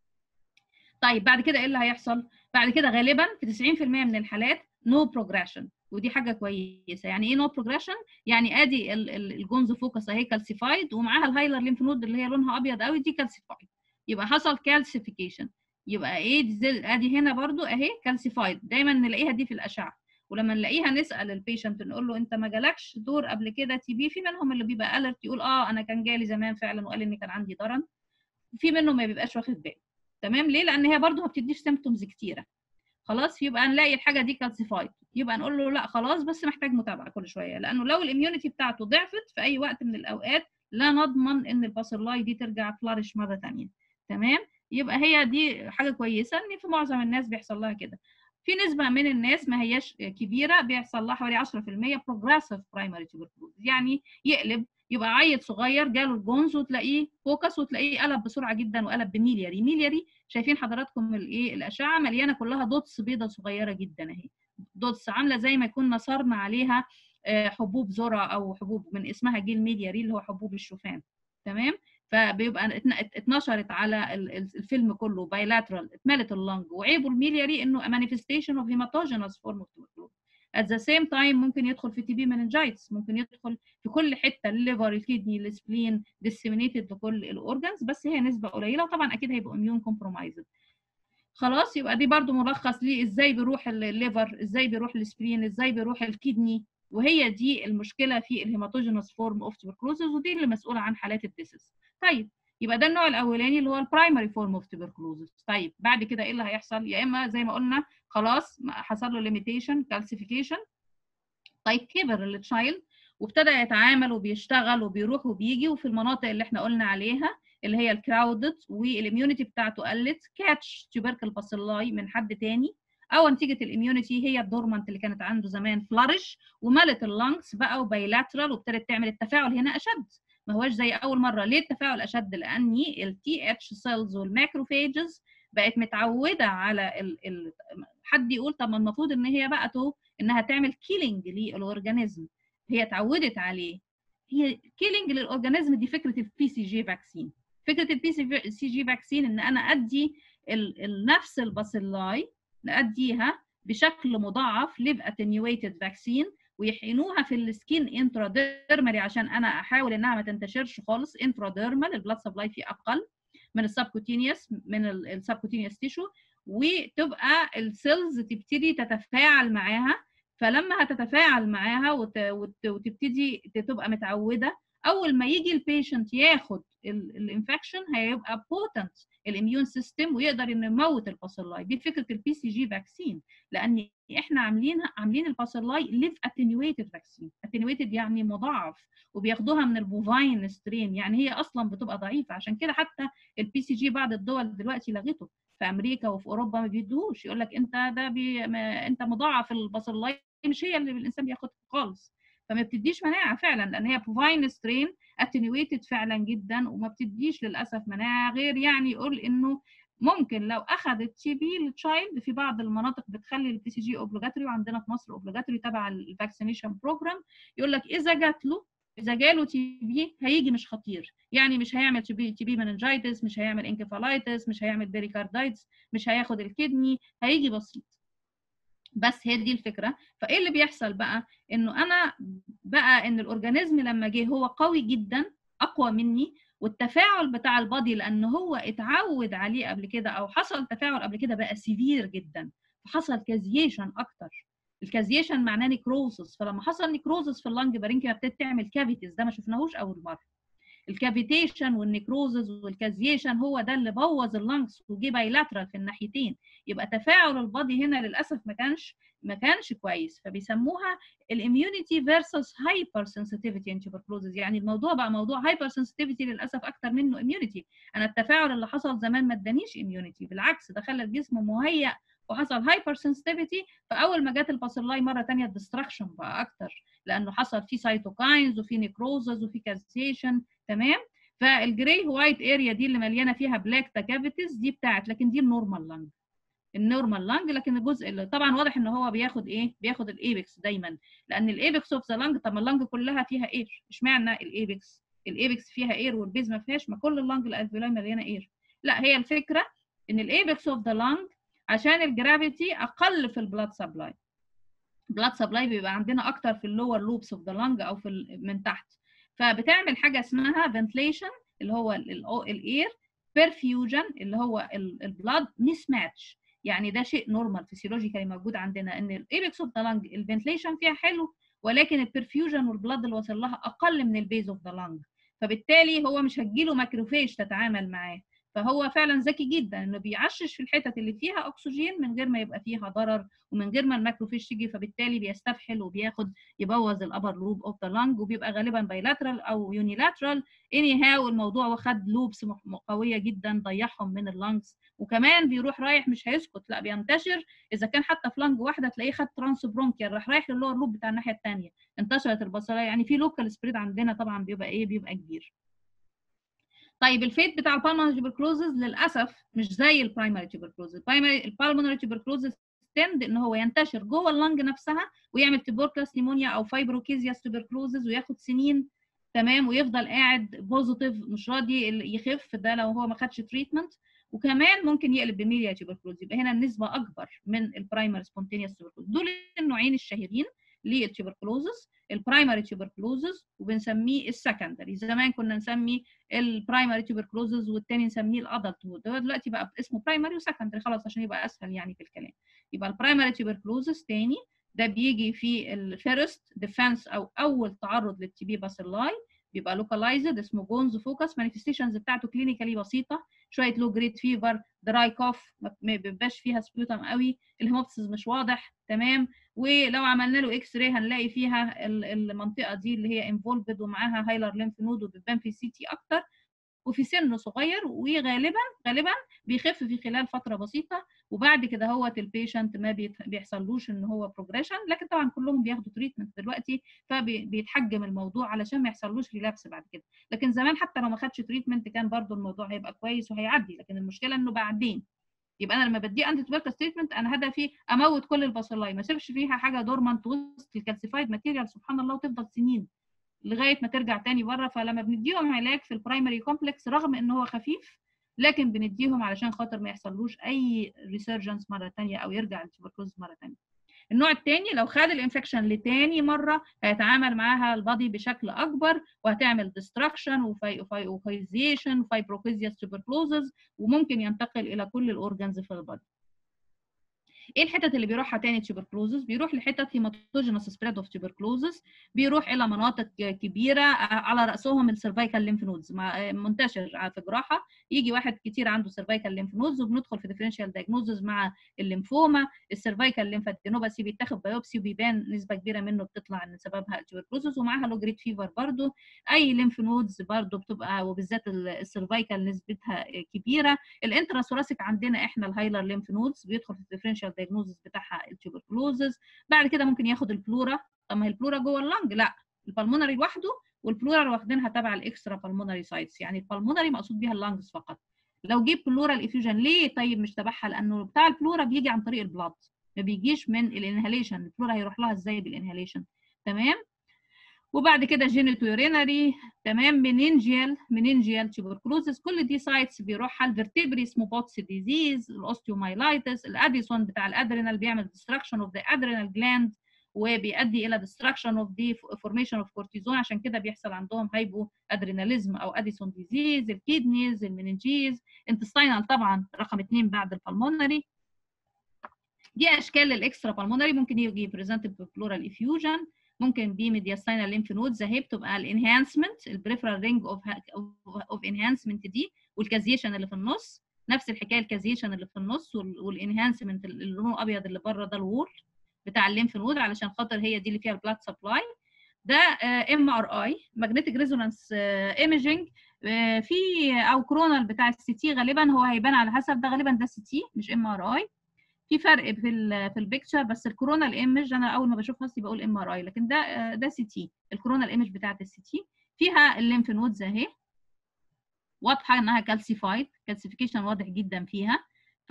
طيب بعد كده ايه اللي هيحصل؟ بعد كده غالبا في 90% من الحالات نو no بروجريشن ودي حاجه كويسه يعني ايه نو no بروجريشن؟ يعني ادي الجونز فوكس اهي كالسيفايد ومعاها الهايلر ليمف نود اللي هي لونها ابيض قوي دي كالسيفايد يبقى حصل كالسيفيكيشن يبقى ايه دي ادي هنا برضو اهي كالسيفايد دايما نلاقيها دي في الاشعه ولما نلاقيها نسال البيشنت نقول له انت ما جالكش دور قبل كده تي بي في منهم اللي بيبقى الرت يقول اه انا كان جالي زمان فعلا وقال ان كان عندي ضرن في منهم ما بيبقاش واخد باله تمام ليه لان هي برضو ما بتديش سيمبتومز كتيره خلاص يبقى نلاقي الحاجه دي كالسيفايد يبقى نقول له لا خلاص بس محتاج متابعه كل شويه لانه لو الاميونيتي بتاعته ضعفت في اي وقت من الاوقات لا نضمن ان الباسيلاي دي ترجع فلارش مره ثانيه تمام يبقى هي دي حاجه كويسه ان في معظم الناس بيحصل لها كده في نسبه من الناس ما هياش كبيره بيحصل لها حوالي 10% بروجريسيف برايمري تيوبركلوز يعني يقلب يبقى عيل صغير جاله الجونز وتلاقيه فوكس وتلاقيه قلب بسرعه جدا وقلب بميلياري ميلياري شايفين حضراتكم الايه الاشعه مليانه كلها دوتس بيضه صغيره جدا اهي دوتس عامله زي ما يكون نصرنا عليها حبوب ذره او حبوب من اسمها جيل ميلياري اللي هو حبوب الشوفان تمام فبيبقى اتنشرت على الفيلم كله بايلاترال اتملت اللنج وعيبه الميلياري انه مانيفستيشن اوف هيماتوجينوس فورم اوف at the same time ممكن يدخل في تي بي مننجايتس ممكن يدخل في كل حته الليفر الكدني السبلين ديسيمينيتد لكل الاورجنز بس هي نسبه قليله وطبعا اكيد هيبقوا اميون كومبرومايزد خلاص يبقى دي برضو ملخص ليه ازاي بيروح الليفر ازاي بيروح السبلين ازاي بيروح الكدني وهي دي المشكله في الهيماتوجينوس فورم اوف تبركلوزز ودي اللي مسؤوله عن حالات الديسيس طيب يبقى ده النوع الاولاني اللي هو البرايمري فورم اوف تبركلوزز طيب بعد كده ايه اللي هيحصل يا اما زي ما قلنا خلاص حصل له ليميتيشن كالسيفيكيشن طيب كبر التشايلد وابتدى يتعامل وبيشتغل وبيروح وبيجي وفي المناطق اللي احنا قلنا عليها اللي هي الكراودد والاميونيتي بتاعته قلت كاتش تيوبركل باسيلاي من حد تاني او نتيجه الاميونيتي هي الدورمنت اللي كانت عنده زمان فلارش وملت اللنجز بقى وبايلاترال وابتدت تعمل التفاعل هنا اشد ما هوش زي اول مره ليه التفاعل اشد لاني التي اتش سيلز والماكروفيجز بقت متعوده على ال ال حد يقول طب ما المفروض ان هي بقى تو انها تعمل كيلينج للاورجانيزم هي اتعودت عليه هي كيلينج للاورجانيزم دي فكره البي سي جي فاكسين فكره البي سي جي فاكسين ان انا ادي نفس الباسيلاي ناديها بشكل مضاعف ليف اتنيويتد فاكسين ويحقنوها في السكين انتراديرمالي عشان انا احاول انها ما تنتشرش خالص انتراديرمال البلاد سبلاي فيه اقل من السبكوتينيوس من السبكوتينيوس تيشو وتبقى السيلز تبتدي تتفاعل معاها فلما هتتفاعل معاها وت... وت... وتبتدي تبقى متعوده اول ما يجي البيشنت ياخد الانفكشن هيبقى بوتنت الاميون سيستم ويقدر انه يموت الباسيلاي دي فكره البي سي جي فاكسين لان احنا عاملين عاملين الباسيلاي ليف اتنيويتد فاكسين اتنيويتد يعني مضاعف وبياخدوها من البوفاين سترين يعني هي اصلا بتبقى ضعيفه عشان كده حتى البي سي جي بعض الدول دلوقتي لغته في امريكا وفي اوروبا ما بيدوش يقول لك انت ده بي... ما... انت مضاعف الباسيلاي مش هي اللي الانسان بياخدها خالص فما بتديش مناعه فعلا لان هي بوفاين سترين اتنيويتد فعلا جدا وما بتديش للاسف مناعه غير يعني يقول انه ممكن لو اخذ التي بي التشايلد في بعض المناطق بتخلي البي سي جي اوبليجاتوري وعندنا في مصر اوبليجاتوري تبع الفاكسينيشن بروجرام يقول لك اذا جات له اذا جاله تي بي هيجي مش خطير يعني مش هيعمل تي بي تي بي مننجايتس مش هيعمل انكفالايتس مش هيعمل بيريكاردايتس مش هياخد الكدني هيجي بسيط بس هي دي الفكره فايه اللي بيحصل بقى انه انا بقى ان الاورجانيزم لما جه هو قوي جدا اقوى مني والتفاعل بتاع البادي لان هو اتعود عليه قبل كده او حصل تفاعل قبل كده بقى سيفير جدا فحصل كازيشن اكتر الكازيشن معناه نيكروزس فلما حصل نيكروزس في اللنج بارينكيا ابتدت تعمل كافيتيز ده ما شفناهوش اول مره الكافيتيشن والنيكروزز والكازيشن هو ده اللي بوظ اللنجز وجه بايلاترال في الناحيتين يبقى تفاعل البادي هنا للاسف ما كانش ما كانش كويس فبيسموها الاميونيتي فيرسس هايبر سنسيتيفيتي ان تيوبركلوزز يعني الموضوع بقى موضوع هايبر سنسيتيفيتي للاسف اكتر منه اميونيتي انا التفاعل اللي حصل زمان ما ادانيش اميونيتي بالعكس ده خلى الجسم مهيأ وحصل هايبر سنسيتيفيتي فاول ما جت الباسيلاي مره ثانيه الدستركشن بقى اكتر لانه حصل في سيتوكاينز وفي نيكروزز وفي كازيشن تمام فالجراي وايت اريا دي اللي مليانه فيها بلاك كافيتيز دي بتاعت لكن دي النورمال لانج النورمال لانج لكن الجزء اللي طبعا واضح ان هو بياخد ايه بياخد الايبكس دايما لان الايبكس اوف ذا لانج طب ما اللانج كلها فيها اير اشمعنى الايبكس الايبكس فيها اير والبيز ما فيهاش ما كل اللانج الالفيولاي مليانه اير لا هي الفكره ان الايبكس اوف ذا لانج عشان الجرافيتي اقل في البلاد سبلاي بلاد سبلاي بيبقى عندنا اكتر في اللور لوبس اوف ذا لانج او في من تحت فبتعمل حاجه اسمها فنتليشن اللي هو الاير بيرفيوجن اللي هو البلاد ميس ماتش يعني ده شيء نورمال فيسيولوجيكالي موجود عندنا ان الايبكس اوف ذا لانج الفنتليشن فيها حلو ولكن البرفيوجن والبلاد اللي واصل لها اقل من البيز اوف ذا لانج فبالتالي هو مش هتجيله ماكروفيج تتعامل معاه فهو فعلا ذكي جدا انه بيعشش في الحتت اللي فيها اكسجين من غير ما يبقى فيها ضرر ومن غير ما الماكروفيج تيجي فبالتالي بيستفحل وبياخد يبوظ الابر لوب اوف ذا لانج وبيبقى غالبا بايلاترال او يونيلاترال اني هاو الموضوع واخد لوبس قويه جدا ضيعهم من اللانجز وكمان بيروح رايح مش هيسكت لا بينتشر اذا كان حتى في لانج واحده تلاقيه خد ترانس برونكيال راح رايح للور لوب بتاع الناحيه الثانيه انتشرت البصريه يعني في لوكال سبريد عندنا طبعا بيبقى ايه بيبقى كبير طيب الفيت بتاع البالمونري تيوبركلوزز للاسف مش زي البرايمري تيوبركلوزز البرايمري البالمونري تيوبركلوزز تند ان هو ينتشر جوه اللنج نفسها ويعمل تيبوركلاس نيمونيا او فايبروكيزياس تيوبركلوزز وياخد سنين تمام ويفضل قاعد بوزيتيف مش راضي يخف ده لو هو ما خدش تريتمنت وكمان ممكن يقلب بميليا تيوبركلوز يبقى هنا النسبه اكبر من البرايمري سبونتينيوس تيوبركلوز دول النوعين الشهيرين للتيوبركلوزس البرايمري تيوبركلوزز وبنسميه السكندري زمان كنا نسمي البرايمري تيوبركلوزز والتاني نسميه الادلت هود دلوقتي بقى اسمه برايمري وسكندري خلاص عشان يبقى اسهل يعني في الكلام يبقى البرايمري تيوبركلوزز تاني ده بيجي في الفيرست ديفense او اول تعرض للتي بي باسيلاي بيبقى لوكالايزد اسمه جونز فوكس مانيفستيشنز بتاعته كلينيكالي بسيطه شويه لو جريد فيفر دراي كوف ما بيبقاش فيها سبيوتم قوي الهيموبسيس مش واضح تمام ولو عملنا له اكس راي هنلاقي فيها المنطقه دي اللي هي انفولفد ومعاها هايلر ليمف نود وبتبان في سي تي اكتر وفي سن صغير وغالبا غالبا بيخف في خلال فتره بسيطه وبعد كده هو البيشنت ما بيحصلوش ان هو بروجريشن لكن طبعا كلهم بياخدوا تريتمنت دلوقتي فبيتحجم الموضوع علشان ما يحصلوش ريلابس بعد كده لكن زمان حتى لو ما خدش تريتمنت كان برضو الموضوع هيبقى كويس وهيعدي لكن المشكله انه بعدين يبقى انا لما بدي انتي توبركل تريتمنت انا هدفي اموت كل الباسيلاي ما اسيبش فيها حاجه دورمانت وسط الكالسيفايد ماتيريال سبحان الله وتفضل سنين لغايه ما ترجع تاني بره فلما بنديهم علاج في البرايمري كومبلكس رغم ان هو خفيف لكن بنديهم علشان خاطر ما يحصلوش اي ريسيرجنس مره ثانيه او يرجع التوبركلوز مره ثانيه النوع الثاني لو خد الانفكشن لتاني مره هيتعامل معاها البادي بشكل اكبر وهتعمل ديستراكشن وفايزيشن وفايبروكيزياس توبركلوزز وممكن ينتقل الى كل الاورجنز في البادي ايه الحتت اللي بيروحها تاني تيوبركلوزس بيروح لحتت هيماتوجينوس سبريد اوف تيوبركلوزس بيروح الى مناطق كبيره على راسهم السيرفايكال ليمف نودز منتشر في الجراحه يجي واحد كتير عنده سيرفايكال ليمف نودز وبندخل في ديفرنشال دايجنوزز مع الليمفوما السيرفايكال ليمفادينوباثي بيتاخد بايوبسي وبيبان نسبه كبيره منه بتطلع ان سببها تيوبركلوزس ومعاها لو جريد فيفر برضو اي ليمف نودز برضو بتبقى وبالذات السيرفايكال نسبتها كبيره الانتراسوراسيك عندنا احنا الهايلر ليمف نودز بيدخل في الديفرنشال دايجنوزس بتاعها التيوبركلوزس بعد كده ممكن ياخد البلورا طب ما هي البلورا جوه اللنج لا البلمونري لوحده والبلورا واخدينها تبع الاكسترا بالمونري سايتس يعني البلمونري مقصود بيها اللنجز فقط لو جيب بلورال افيوجن ليه طيب مش تبعها لانه بتاع البلورا بيجي عن طريق البلاد ما بيجيش من الانهاليشن البلورا هيروح لها ازاي بالانهاليشن تمام وبعد كده جينيتو يورينري تمام منينجيال منينجيال تيوبركلوزس كل دي سايتس بيروحها الفرتبري اسمه بوتس ديزيز الاوستيومايلايتس الاديسون بتاع الادرينال بيعمل ديستراكشن اوف ذا ادرينال جلاند وبيؤدي الى ديستراكشن اوف دي فورميشن اوف كورتيزون عشان كده بيحصل عندهم هايبو ادريناليزم او اديسون ديزيز الكيدنيز المننجيز انتستينال طبعا رقم اثنين بعد البلمونري دي اشكال للاكسترا بالمونري ممكن يجي بريزنت بفلورال افيوجن ممكن بي ميدياستاينال ليمف نودز اهي بتبقى الانهانسمنت البريفرال رينج اوف اوف انهانسمنت دي والكازيشن اللي في النص نفس الحكايه الكازيشن اللي في النص والانهانسمنت اللي لونه ابيض اللي بره ده الوول بتاع الليمف نود علشان خاطر هي دي اللي فيها البلاد سبلاي ده ام ار اي ماجنتيك ريزونانس ايميجنج في او كرونال بتاع السي تي غالبا هو هيبان على حسب ده غالبا ده سي تي مش ام ار اي في فرق في ال في البيكتشر بس الكورونال ايمج انا اول ما بشوف نفسي بقول ام ار اي لكن ده ده سي تي الكورونال ايمج بتاعت السي تي فيها الليمف نودز اهي واضحه انها كالسيفايد كالسيفيكيشن واضح جدا فيها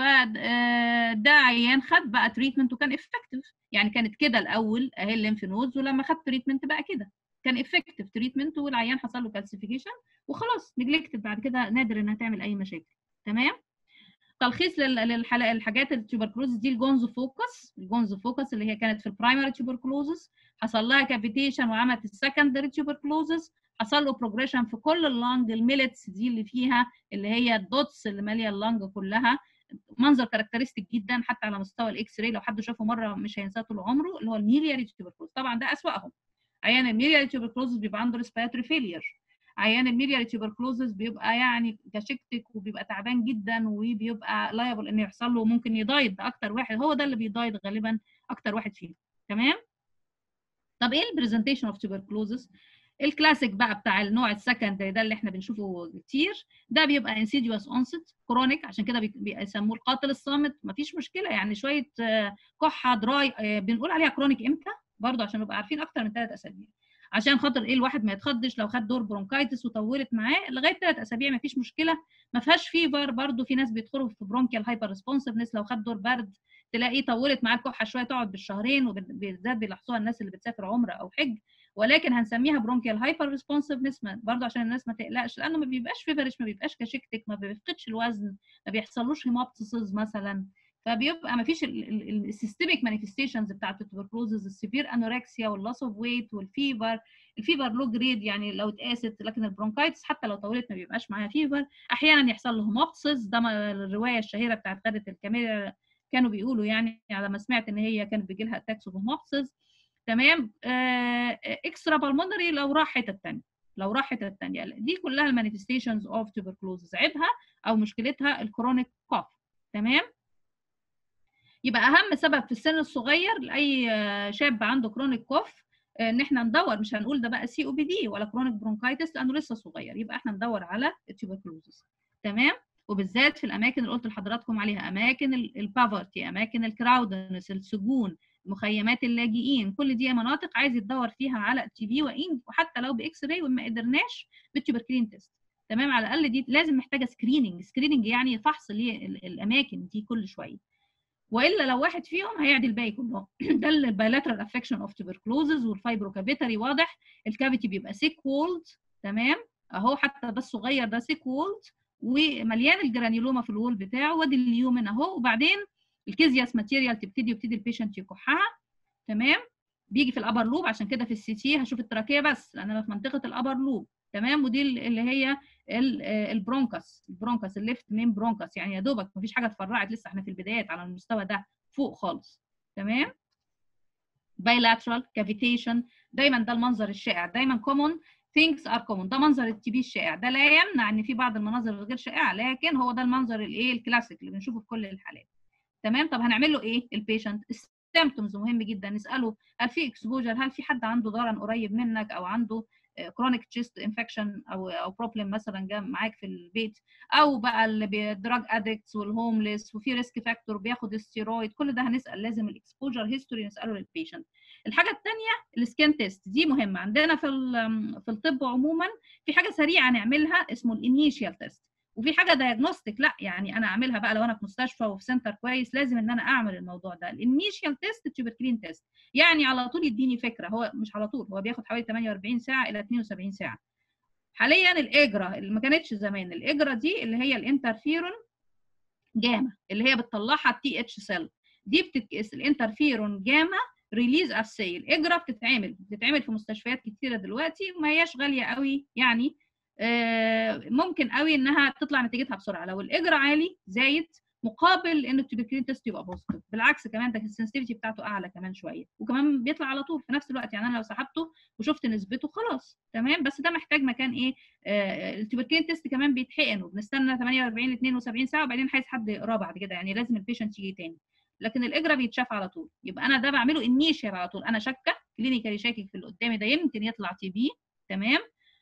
فده عيان خد بقى تريتمنت وكان افكتيف يعني كانت كده الاول اهي الليمف نودز ولما خد تريتمنت بقى كده كان افكتيف تريتمنت والعيان حصل له كالسيفيكيشن وخلاص نجلكتد بعد كده نادر انها تعمل اي مشاكل تمام تلخيص للحاجات التوبركلوزس دي الجونز فوكس الجونز فوكس اللي هي كانت في البرايمري توبركلوزس حصل لها كافيتيشن وعملت السكندري توبركلوزس حصل له بروجريشن في كل اللنج الميلتس دي اللي فيها اللي هي الدوتس اللي ماليه اللنج كلها منظر كاركترستيك جدا حتى على مستوى الاكس راي لو حد شافه مره مش هينساه طول عمره اللي هو الميلياري تيوبركلوز طبعا ده اسوأهم عيان الميلياري تيوبركلوز بيبقى عنده ريسبيراتوري فيلير عيان الميلياري تيوبركلوزز بيبقى يعني كشكتك وبيبقى تعبان جدا وبيبقى لايبل ان يحصل له ممكن يدايد ده اكتر واحد هو ده اللي بيدايد غالبا اكتر واحد فيهم تمام طب ايه البرزنتيشن اوف تيوبركلوزز الكلاسيك بقى بتاع النوع السكندري ده اللي احنا بنشوفه كتير ده بيبقى انسيديوس اونست كرونيك عشان كده بيسموه القاتل الصامت مفيش مشكله يعني شويه كحه دراي بنقول عليها كرونيك امتى برضه عشان نبقى عارفين اكتر من ثلاث اسابيع عشان خاطر ايه الواحد ما يتخضش لو خد دور برونكايتس وطولت معاه لغايه ثلاث اسابيع ما فيش مشكله ما فيهاش فيفر برضه في ناس بيدخلوا في برونكيال هايبر ريسبونسفنس لو خد دور برد تلاقيه طولت معاه الكحه شويه تقعد بالشهرين وبالذات بيلاحظوها الناس اللي بتسافر عمره او حج ولكن هنسميها برونكيال هايبر ريسبونسفنس برضه عشان الناس ما تقلقش لانه ما بيبقاش فيفرش ما بيبقاش كشكتك ما بيفقدش الوزن ما بيحصلوش هيموبتسز مثلا فبيبقى ما فيش السيستميك مانيفستيشنز بتاعت التوبركلوزز السيفير انوركسيا واللوس اوف ويت والفيفر الفيفر لو جريد يعني لو اتقاست لكن البرونكايتس حتى لو طولت ما بيبقاش معاها فيفر احيانا يحصل له هيموبسس ده الروايه الشهيره بتاعت غاده الكاميرا كانوا بيقولوا يعني على ما سمعت ان هي كانت بيجي لها اتاكس اوف هيموبسس تمام آه اكسترا بالمونري لو راح حته ثانيه لو راح حته ثانيه دي كلها المانيفستيشنز اوف تيوبركلوزز عيبها او مشكلتها الكرونيك كوف تمام يبقى اهم سبب في السن الصغير لاي شاب عنده كرونيك كوف ان احنا ندور مش هنقول ده بقى سي او بي دي ولا كرونيك برونكايتس لانه لسه صغير يبقى احنا ندور على التيوبركلوزس تمام وبالذات في الاماكن اللي قلت لحضراتكم عليها اماكن البافرتي اماكن الكراودنس السجون مخيمات اللاجئين كل دي مناطق عايز يدور فيها على التي بي وان وحتى لو باكس راي وما قدرناش بالتيوبركلين تيست تمام على الاقل دي لازم محتاجه سكريننج سكريننج يعني فحص للاماكن دي كل شويه والا لو واحد فيهم هيعدي الباقي كلهم ده البايلاترال افكشن اوف تيوبركلوزز والفايبروكافيتري واضح الكافيتي بيبقى سيك وولد تمام اهو حتى ده الصغير ده سيك وولد ومليان الجرانيولوما في الوول بتاعه وادي اليومن اهو وبعدين الكيزياس ماتيريال تبتدي يبتدي البيشنت يكحها تمام بيجي في الابر لوب عشان كده في السي تي هشوف التراكيه بس لان انا في منطقه الابر لوب تمام ودي اللي هي البرونكس البرونكس الليفت مين برونكس يعني يا دوبك مفيش حاجه اتفرعت لسه احنا في البدايات على المستوى ده فوق خالص تمام bilateral cavitation دايما ده المنظر الشائع دايما common things are common ده منظر التي بي الشائع ده لا يمنع ان في بعض المناظر الغير شائعه لكن هو ده المنظر الايه الكلاسيك اللي بنشوفه في كل الحالات تمام طب هنعمل له ايه البيشنت السيمتومز مهم جدا نساله هل في اكسبوجر هل في حد عنده ضرر قريب منك او عنده كرونيك تشيست انفكشن او او بروبلم مثلا جا معاك في البيت او بقى اللي بيدراج ادكتس والهومليس وفي ريسك فاكتور بياخد الستيرويد كل ده هنسال لازم الاكسبوجر هيستوري نساله للبيشنت الحاجه الثانيه السكان تيست دي مهمه عندنا في في الطب عموما في حاجه سريعه نعملها اسمه الانيشيال تيست وفي حاجه دايجنوستيك لا يعني انا اعملها بقى لو انا في مستشفى وفي سنتر كويس لازم ان انا اعمل الموضوع ده الانيشيال تيست تيوبركلين تيست يعني على طول يديني فكره هو مش على طول هو بياخد حوالي 48 ساعه الى 72 ساعه حاليا الاجرا اللي ما كانتش زمان الاجرا دي اللي هي الانترفيرون جاما اللي هي بتطلعها التي اتش سيل دي بتتقيس الانترفيرون جاما ريليز اسي الاجرا بتتعمل بتتعمل في مستشفيات كتيره دلوقتي وما هياش غاليه قوي يعني ممكن قوي انها تطلع نتيجتها بسرعه لو الاجر عالي زايد مقابل ان التوبركلين تيست يبقى بوزيتيف بالعكس كمان ده السنسيتيفيتي بتاعته اعلى كمان شويه وكمان بيطلع على طول في نفس الوقت يعني انا لو سحبته وشفت نسبته خلاص تمام بس ده محتاج مكان ايه آه التوبركلين تيست كمان بيتحقن وبنستنى 48 ل 72 ساعه وبعدين عايز حد يقراه بعد كده يعني لازم البيشنت يجي تاني لكن الاجرا بيتشاف على طول يبقى انا ده بعمله انيشال على طول انا شاكه كلينيكالي شاكك في اللي قدامي ده يمكن يطلع تي بي تمام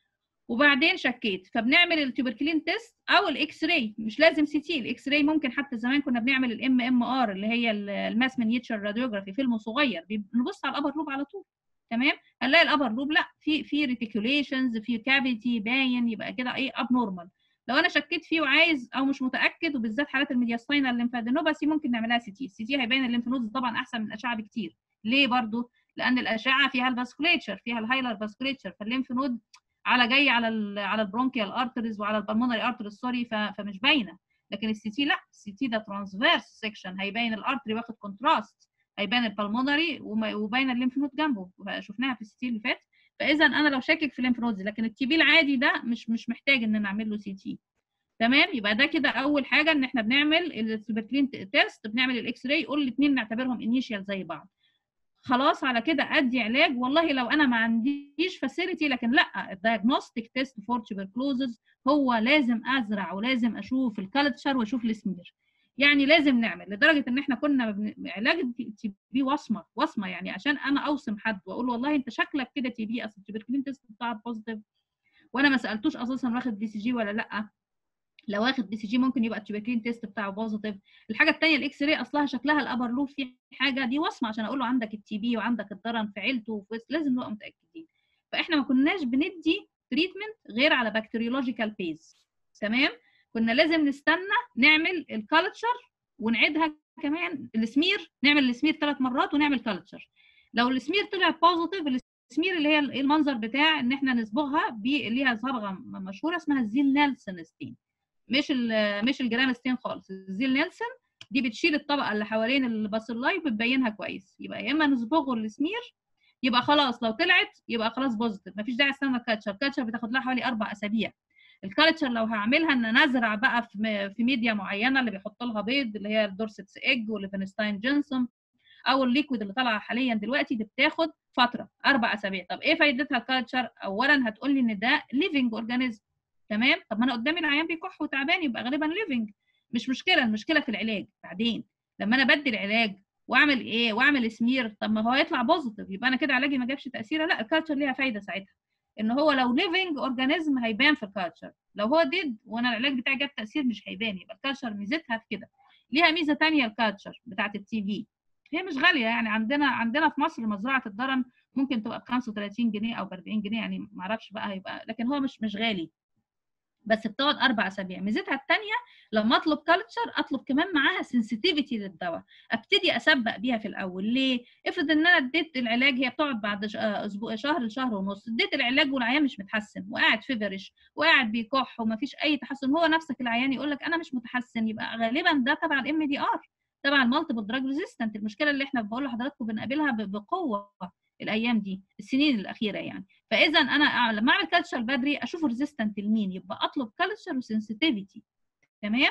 وبعدين شكيت فبنعمل التوبركلين تيست او الاكس راي مش لازم سي تي الاكس راي ممكن حتى زمان كنا بنعمل الام ام ار اللي هي الماس مانيتشر راديوجرافي فيلم صغير بنبص على الابر لوب على طول تمام هنلاقي الابر لوب لا في في ريتيكوليشنز في كافيتي باين يبقى كده ايه اب نورمال لو انا شكيت فيه وعايز او مش متاكد وبالذات حالات الميدياستاينال الليمفادينوباثي ممكن نعملها سي تي السي تي هيبين الليمف نودز طبعا احسن من الاشعه بكتير ليه برضو لان الاشعه فيها الفاسكوليتشر فيها الهايلر فاسكوليتشر فالليمف نود على جاي على ال على البرونكيال ارتريز وعلى البلمونري ارتريز سوري فمش باينه لكن السي تي لا السي تي ده ترانسفيرس سيكشن هيبين الارتري واخد كونتراست هيبان البلمونري وباين الليمف نود جنبه شفناها في السي تي اللي فات فاذا انا لو شاكك في الليمف نودز لكن التي بي العادي ده مش مش محتاج ان نعمل له سي تي تمام يبقى ده كده اول حاجه ان احنا بنعمل السوبركلين تيست بنعمل الاكس راي قول الاثنين نعتبرهم انيشال زي بعض خلاص على كده ادي علاج والله لو انا ما عنديش فاسيلتي لكن لا الدايجنوستيك تيست فور تيوبركلوزز هو لازم ازرع ولازم اشوف الكالتشر واشوف السمير يعني لازم نعمل لدرجه ان احنا كنا بن... علاج تي بي وصمه وصمه يعني عشان انا اوصم حد واقول والله انت شكلك كده تي بي اصل التيوبركلين تيست بتاعك بوزيتيف وانا ما سالتوش اساسا واخد بي سي جي ولا لا لو واخد بي سي جي ممكن يبقى التيوبركلين تيست بتاعه بوزيتيف الحاجه الثانيه الاكس راي اصلها شكلها الابر لوب في حاجه دي وصمه عشان اقول له عندك التي بي وعندك الضرن في عيلته لازم نبقى متاكدين فاحنا ما كناش بندي تريتمنت غير على بكتيريولوجيكال بيز تمام كنا لازم نستنى نعمل الكالتشر ونعيدها كمان السمير نعمل السمير ثلاث مرات ونعمل كالتشر لو السمير طلع بوزيتيف السمير اللي هي المنظر بتاع ان احنا نصبغها ليها صبغه مشهوره اسمها الزيل نيلسون ستين مش مش الجرام ستين خالص الزيل نيلسون دي بتشيل الطبقه اللي حوالين الباسيلاي وبتبينها كويس يبقى يا اما نصبغه السمير يبقى خلاص لو طلعت يبقى خلاص بوزيتيف مفيش داعي استنى الكاتشر الكاتشر بتاخد لها حوالي اربع اسابيع الكالتشر لو هعملها ان نزرع بقى في في ميديا معينه اللي بيحط لها بيض اللي هي الدورسيتس ايج والليفنستاين جينسون او الليكويد اللي طالعه حاليا دلوقتي دي بتاخد فتره اربع اسابيع طب ايه فايدتها الكالتشر اولا هتقول لي ان ده ليفنج اورجانيزم تمام طب ما انا قدامي العيان بيكح وتعبان يبقى غالبا ليفنج مش مشكله المشكله في العلاج بعدين لما انا بدي العلاج واعمل ايه واعمل سمير طب ما هو هيطلع بوزيتيف يبقى انا كده علاجي ما جابش تاثير لا الكالتشر ليها فايده ساعتها ان هو لو ليفنج اورجانيزم هيبان في الكالتشر لو هو ديد وانا العلاج بتاعي جاب تاثير مش هيبان يبقى الكالتشر ميزتها في كده ليها ميزه ثانيه الكالتشر بتاعت التي في هي مش غاليه يعني عندنا عندنا في مصر مزرعه الضرن ممكن تبقى ب 35 جنيه او ب 40 جنيه يعني ما اعرفش بقى هيبقى لكن هو مش مش غالي بس بتقعد اربع اسابيع ميزتها الثانيه لما اطلب كالتشر اطلب كمان معاها سنسيتيفيتي للدواء ابتدي اسبق بيها في الاول ليه افرض ان انا اديت العلاج هي بتقعد بعد اسبوع شهر لشهر ونص اديت العلاج والعيان مش متحسن وقاعد فيفرش وقاعد بيكح ومفيش اي تحسن هو نفسك العيان يقول لك انا مش متحسن يبقى غالبا ده تبع الام دي ار تبع المالتيبل دراج ريزيستنت المشكله اللي احنا بقول لحضراتكم بنقابلها بقوه الايام دي السنين الاخيره يعني فاذا انا لما اعمل كالتشر بدري اشوف ريزيستنت لمين يبقى اطلب كالتشر وسنسيتيفيتي تمام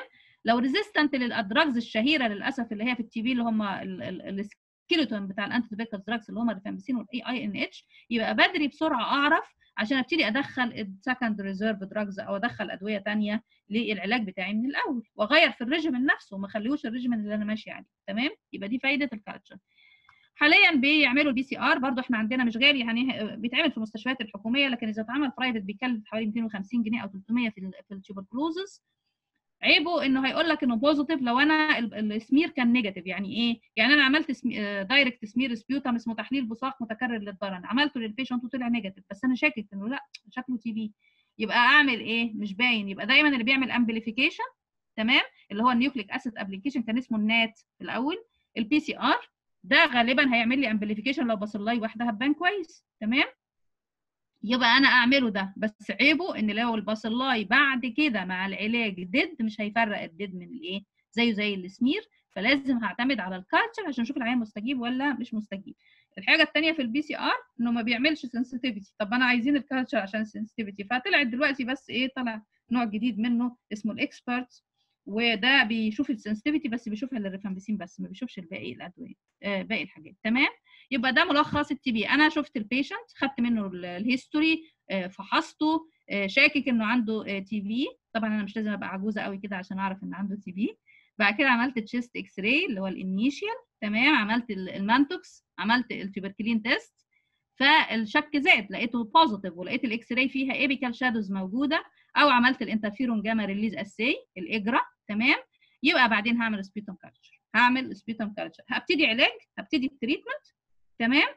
لو ريزيستنت للادراجز الشهيره للاسف اللي هي في التي بي اللي هم السكيلتون بتاع الانتي دراجز اللي هم الريفامبسين والاي اي ان اتش يبقى بدري بسرعه اعرف عشان ابتدي ادخل السكند ريزيرف دراجز او ادخل ادويه ثانيه للعلاج بتاعي من الاول واغير في الريجيمن نفسه وما اخليهوش الريجيمن اللي انا ماشي عليه تمام يبقى دي فايده الكالتشر حاليا بيعملوا البي سي ار برضو احنا عندنا مش غالي يعني بيتعمل في المستشفيات الحكوميه لكن اذا اتعمل برايفت بيكلف حوالي 250 جنيه او 300 في في التوبركلوزس عيبه انه هيقول لك انه بوزيتيف لو انا السمير كان نيجاتيف يعني ايه؟ يعني انا عملت سمي... دايركت سمير سبيوتم اسمه تحليل بصاق متكرر للضرن عملته للبيشنت وطلع نيجاتيف بس انا شاكك انه لا شكله تي بي يبقى اعمل ايه؟ مش باين يبقى دايما اللي بيعمل امبليفيكيشن تمام اللي هو النيوكليك اسيد ابلكيشن كان اسمه النات في الاول البي سي ار ده غالبا هيعمل لي امبليفيكيشن لو بصلاي واحده هتبان كويس تمام يبقى انا اعمله ده بس عيبه ان لو الباصلاي بعد كده مع العلاج ديد مش هيفرق الديد من الايه زيه زي السمير فلازم هعتمد على الكالتشر عشان اشوف العيان مستجيب ولا مش مستجيب الحاجه الثانيه في البي سي ار انه ما بيعملش سنسيتيفيتي طب انا عايزين الكالتشر عشان السنسيتيفيتي فطلعت دلوقتي بس ايه طلع نوع جديد منه اسمه الاكسبرت وده بيشوف السنسيتيفيتي بس بيشوفها للريفامبسين بس ما بيشوفش الباقي الادويه آه باقي الحاجات تمام يبقى ده ملخص التي بي انا شفت البيشنت خدت منه الهيستوري آه فحصته آه شاكك انه عنده تي بي طبعا انا مش لازم ابقى عجوزه قوي كده عشان اعرف ان عنده تي بي بعد كده عملت تشيست اكس راي اللي هو الانيشيال تمام عملت المانتوكس عملت التوبركلين تيست فالشك زاد لقيته بوزيتيف ولقيت الاكس راي فيها ايبيكال شادوز موجوده او عملت الانترفيرون جاما ريليز اساي الاجرا تمام يبقى بعدين هعمل سبيتوم كالتشر هعمل سبيتوم كالتشر هبتدي علاج هبتدي التريتمنت تمام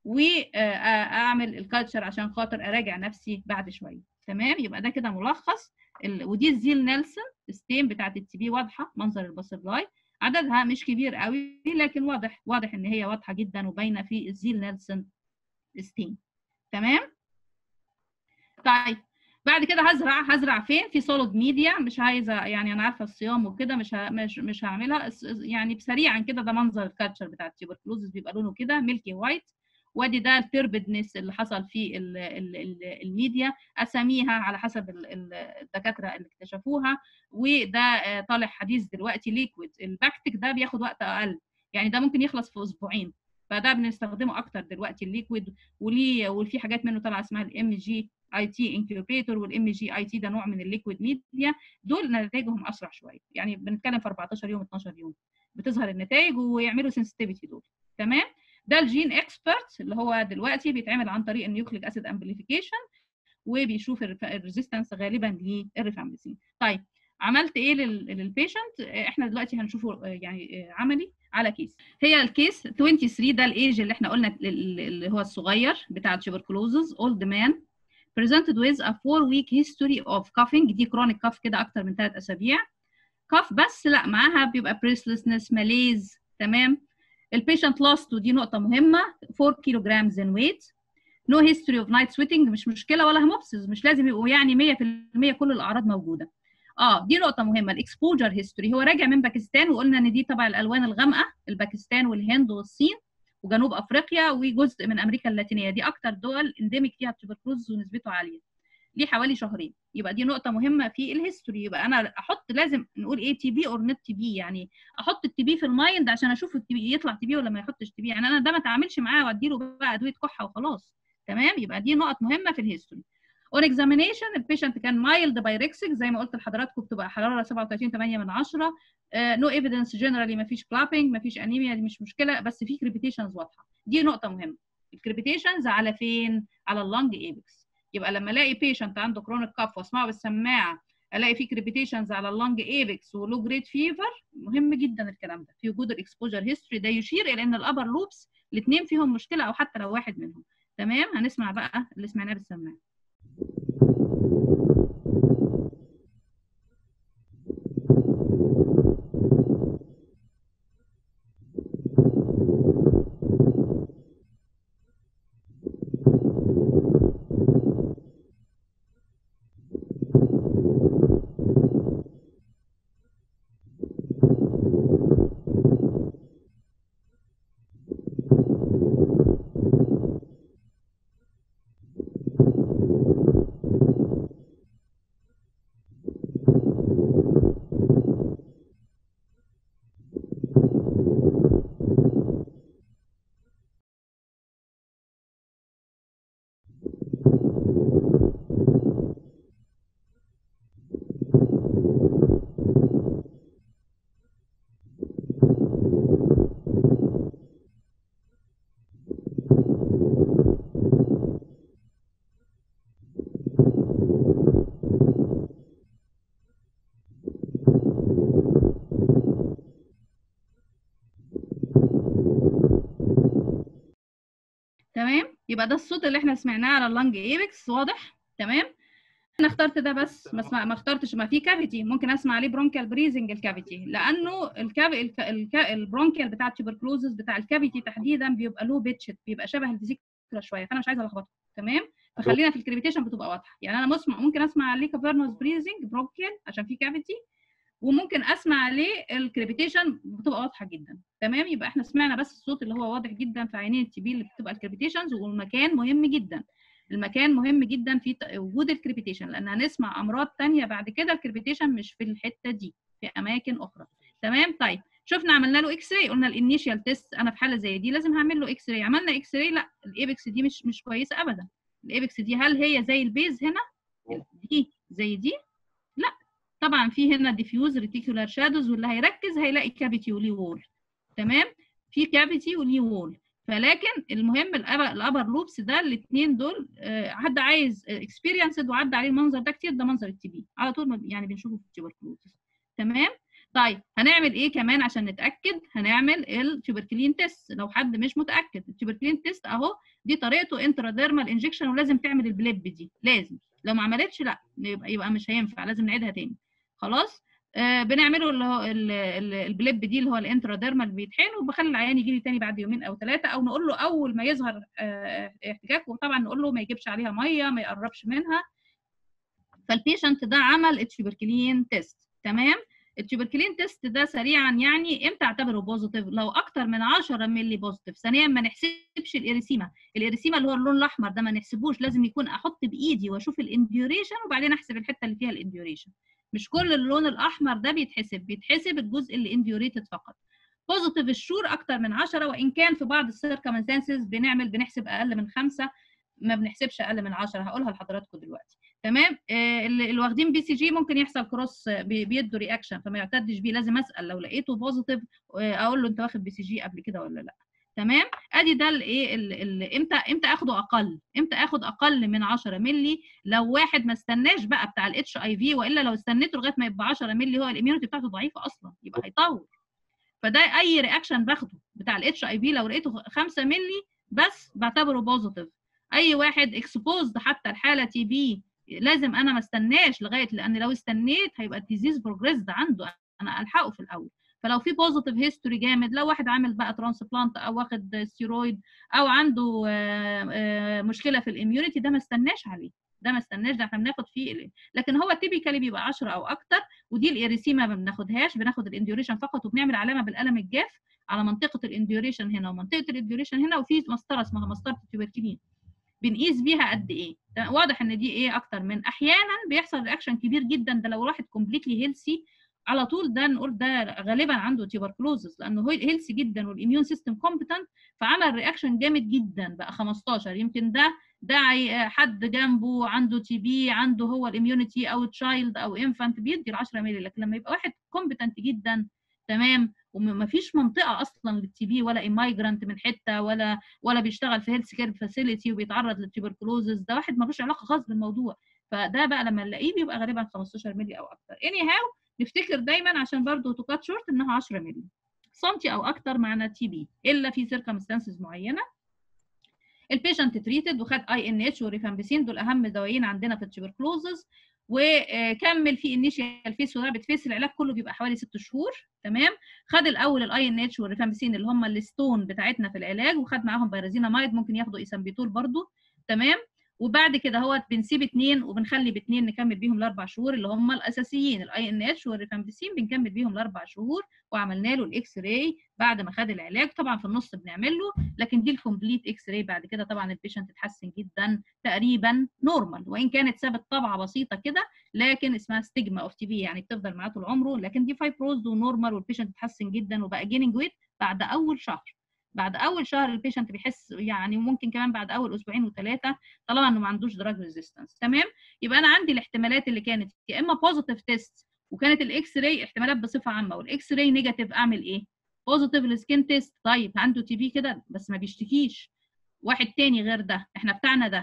واعمل الكالتشر عشان خاطر اراجع نفسي بعد شويه تمام يبقى ده كده ملخص ال... ودي الزيل نيلسون ستيم بتاعت التي بي واضحه منظر الباسلاي عددها مش كبير قوي لكن واضح واضح ان هي واضحه جدا وباينه في الزيل نيلسون ستيم تمام طيب بعد كده هزرع هزرع فين في سوليد ميديا مش عايزه يعني انا عارفه الصيام وكده مش ه... مش مش هعملها يعني سريعا كده ده منظر الكالتشر بتاع التيوبركلوزس بيبقى لونه كده ميلكي وايت وادي ده التربدنس اللي حصل في ال ال ال الميديا اساميها على حسب الدكاتره اللي اكتشفوها وده طالع حديث دلوقتي ليكويد الباكتيك ده بياخد وقت اقل يعني ده ممكن يخلص في اسبوعين فده بنستخدمه اكتر دلوقتي الليكويد وليه وفي حاجات منه طالعه اسمها الام جي اي تي انكيوبيتور والام جي اي تي ده نوع من الليكويد ميديا دول نتائجهم اسرع شويه يعني بنتكلم في 14 يوم 12 يوم بتظهر النتائج ويعملوا سنسيتيفيتي دول تمام ده الجين اكسبرت اللي هو دلوقتي بيتعمل عن طريق النيوكليك اسيد امبليفيكيشن وبيشوف الريزيستنس غالبا للريفامبسين طيب عملت ايه للبيشنت احنا دلوقتي هنشوفه يعني عملي على كيس هي الكيس 23 ده الايج اللي احنا قلنا اللي هو الصغير بتاع التوبركلوزز اولد مان presented with a four week history of coughing دي chronic cough كده اكتر من ثلاث اسابيع cough بس لا معاها بيبقى breathlessness malaise تمام البيشنت lost ودي نقطة مهمة 4 كيلو جرام in weight no history of night sweating مش مشكلة ولا هيموبسيس مش لازم يبقوا يعني 100% كل الأعراض موجودة اه دي نقطة مهمة الاكسبوجر هيستوري هو راجع من باكستان وقلنا ان دي طبعا الألوان الغامقة الباكستان والهند والصين وجنوب افريقيا وجزء من امريكا اللاتينيه دي اكتر دول انديميك فيها التوبركلوز ونسبته عاليه ليه حوالي شهرين يبقى دي نقطه مهمه في الهيستوري يبقى انا احط لازم نقول ايه تي بي اور نت تي بي يعني احط التي بي في المايند عشان اشوف التي بي يطلع تي بي ولا ما يحطش تي بي يعني انا ده ما اتعاملش معاه وادي له بقى ادويه كحه وخلاص تمام يبقى دي نقط مهمه في الهيستوري اون اكزامينيشن البيشنت كان مايلد بايركسيك زي ما قلت لحضراتكم بتبقى حراره 37 8 من 10 نو ايفيدنس جنرالي ما فيش كلابينج ما فيش انيميا دي مش مشكله بس في كريبيتيشنز واضحه دي نقطه مهمه الكريبيتيشنز على فين على اللنج ايبكس يبقى لما الاقي بيشنت عنده كرونيك كاف واسمعه بالسماعه الاقي في كريبيتيشنز على اللنج ايبكس ولو جريد فيفر مهم جدا الكلام ده في وجود الاكسبوجر هيستوري ده يشير الى ان الابر لوبس الاثنين فيهم مشكله او حتى لو واحد منهم تمام هنسمع بقى اللي سمعناه بالسماعه تمام يبقى ده الصوت اللي احنا سمعناه على اللنج ايبكس واضح تمام انا اخترت ده بس ما اسمع ما اخترتش ما في كافيتي ممكن اسمع عليه برونكال بريزنج الكافيتي لانه الكاف الك... الك... البرونكال بتاع التوبركلوزس بتاع الكافيتي تحديدا بيبقى له بيتش بيبقى شبه الفيزيكولا شويه فانا مش عايزه الخبطه تمام فخلينا في الكريبيتيشن بتبقى واضحه يعني انا مسمع ممكن اسمع عليه كافيرنوس بريزنج برونكال عشان في كافيتي وممكن اسمع عليه الكريبيتيشن بتبقى واضحه جدا تمام يبقى احنا سمعنا بس الصوت اللي هو واضح جدا في عينين التي بي اللي بتبقى الكريبيتيشنز والمكان مهم جدا المكان مهم جدا في وجود الكريبيتيشن لان هنسمع امراض تانية بعد كده الكريبيتيشن مش في الحته دي في اماكن اخرى تمام طيب شفنا عملنا له اكس راي قلنا الانيشال تيست انا في حاله زي دي لازم هعمل له اكس راي عملنا اكس راي لا الايبكس دي مش مش كويسه ابدا الايبكس دي هل هي زي البيز هنا دي زي دي لا طبعا في هنا ديفيوز ريتيكولار شادوز واللي هيركز هيلاقي كافيتي وليه وول تمام في كافيتي وليه وول فلكن المهم الابر لوبس ده الاثنين دول حد عايز اكسبيرينسد وعدى عليه المنظر ده كتير ده منظر التي بي على طول يعني بنشوفه في التوبركلوزس تمام طيب هنعمل ايه كمان عشان نتاكد هنعمل التوبركلين تيست لو حد مش متاكد التوبركلين تيست اهو دي طريقته انتراديرمال انجكشن ولازم تعمل البليب دي لازم لو ما عملتش لا يبقى يبقى مش هينفع لازم نعيدها تاني خلاص آه بنعمله اللي هو البليب دي اللي هو الانتراديرمال بيتحقن وبخلي العيان يجي لي تاني بعد يومين او ثلاثه او نقول له اول ما يظهر آه احتكاك وطبعا نقول له ما يجيبش عليها ميه ما يقربش منها فالبيشنت ده عمل التوبركلين تيست تمام التوبركلين تيست ده سريعا يعني امتى اعتبره بوزيتيف لو اكتر من 10 مللي بوزيتيف ثانيا ما نحسبش الاريسيما الاريسيما اللي هو اللون الاحمر ده ما نحسبوش لازم يكون احط بايدي واشوف الانديوريشن وبعدين احسب الحته اللي فيها الانديوريشن مش كل اللون الاحمر ده بيتحسب بيتحسب الجزء اللي انديوريتد فقط بوزيتيف الشور اكتر من 10 وان كان في بعض السيركمستانسز بنعمل بنحسب اقل من خمسة ما بنحسبش اقل من 10 هقولها لحضراتكم دلوقتي تمام آه اللي واخدين بي سي جي ممكن يحصل كروس بيدوا رياكشن فما يعتدش بيه لازم اسال لو لقيته بوزيتيف اقول له انت واخد بي سي جي قبل كده ولا لا تمام ادي ده الايه امتى امتى اخده اقل امتى اخد اقل من 10 مللي لو واحد ما استناش بقى بتاع الاتش اي في والا لو استنيته لغايه ما يبقى 10 مللي هو الاميونيتي بتاعته ضعيفه اصلا يبقى هيطول فده اي رياكشن باخده بتاع الاتش اي في لو لقيته 5 مللي بس بعتبره بوزيتيف اي واحد اكسبوزد حتى الحاله تي بي لازم انا ما استناش لغايه لان لو استنيت هيبقى الديزيز بروجريس ده عنده انا الحقه في الاول فلو في بوزيتيف هيستوري جامد لو واحد عامل بقى ترانسبلانت او واخد ستيرويد او عنده مشكله في الاميونيتي ده ما استناش عليه ده ما استناش ده احنا بناخد فيه لكن هو تيبيكالي بيبقى 10 او اكتر ودي الاريسيما ما بناخدهاش بناخد الانديوريشن فقط وبنعمل علامه بالقلم الجاف على منطقه الانديوريشن هنا ومنطقه الانديوريشن هنا وفي مسطره اسمها مسطره التوبركلين بنقيس بيها قد ايه واضح ان دي ايه اكتر من احيانا بيحصل رياكشن كبير جدا ده لو واحد كومبليتلي هيلسي على طول ده نقول ده غالبا عنده تيبركلوزس لانه هو هيلسي جدا والاميون سيستم كومبتنت فعمل رياكشن جامد جدا بقى 15 يمكن ده ده حد جنبه عنده تي بي عنده هو الاميونيتي او تشايلد او انفانت بيدي ال 10 مللي لكن لما يبقى واحد كومبتنت جدا تمام وما فيش منطقه اصلا للتي بي ولا ايمايجرانت من حته ولا ولا بيشتغل في هيلث كير فاسيلتي وبيتعرض للتيبركلوزس ده واحد ملوش علاقه خالص بالموضوع فده بقى لما نلاقيه بيبقى غالبا 15 مللي او اكتر اني هاو نفتكر دايما عشان برضه تو كات شورت انها 10 مللي سنتي او اكتر معنا تي بي الا في سيركمستانسز معينه البيشنت تريتد وخد اي ان اتش وريفامبيسين دول اهم دوايين عندنا في التيبركلوزز وكمل في انيشال فيس ورابت فيس العلاج كله بيبقى حوالي ست شهور تمام خد الاول الاي ان اتش والريفامبيسين اللي هم الستون بتاعتنا في العلاج وخد معاهم بيرازينامايد ممكن ياخدوا ايسامبيتول برضو تمام وبعد كده هو بنسيب اثنين وبنخلي باثنين نكمل بيهم الاربع شهور اللي هم الاساسيين الاي ان اتش والريفامبيسين بنكمل بيهم الاربع شهور وعملنا له الاكس راي بعد ما خد العلاج طبعا في النص بنعمل له لكن دي الكومبليت اكس راي بعد كده طبعا البيشنت اتحسن جدا تقريبا نورمال وان كانت سابت طبعه بسيطه كده لكن اسمها ستيجما اوف تي بي يعني بتفضل معاه طول عمره لكن دي فايبروز ونورمال والبيشنت اتحسن جدا وبقى جيننج ويت بعد اول شهر بعد اول شهر البيشنت بيحس يعني ممكن كمان بعد اول اسبوعين وثلاثه طالما انه ما عندوش دراج ريزيستنس تمام يبقى انا عندي الاحتمالات اللي كانت يا اما بوزيتيف تيست وكانت الاكس راي احتمالات بصفه عامه والاكس راي نيجاتيف اعمل ايه بوزيتيف السكين تيست طيب عنده تي بي كده بس ما بيشتكيش واحد تاني غير ده احنا بتاعنا ده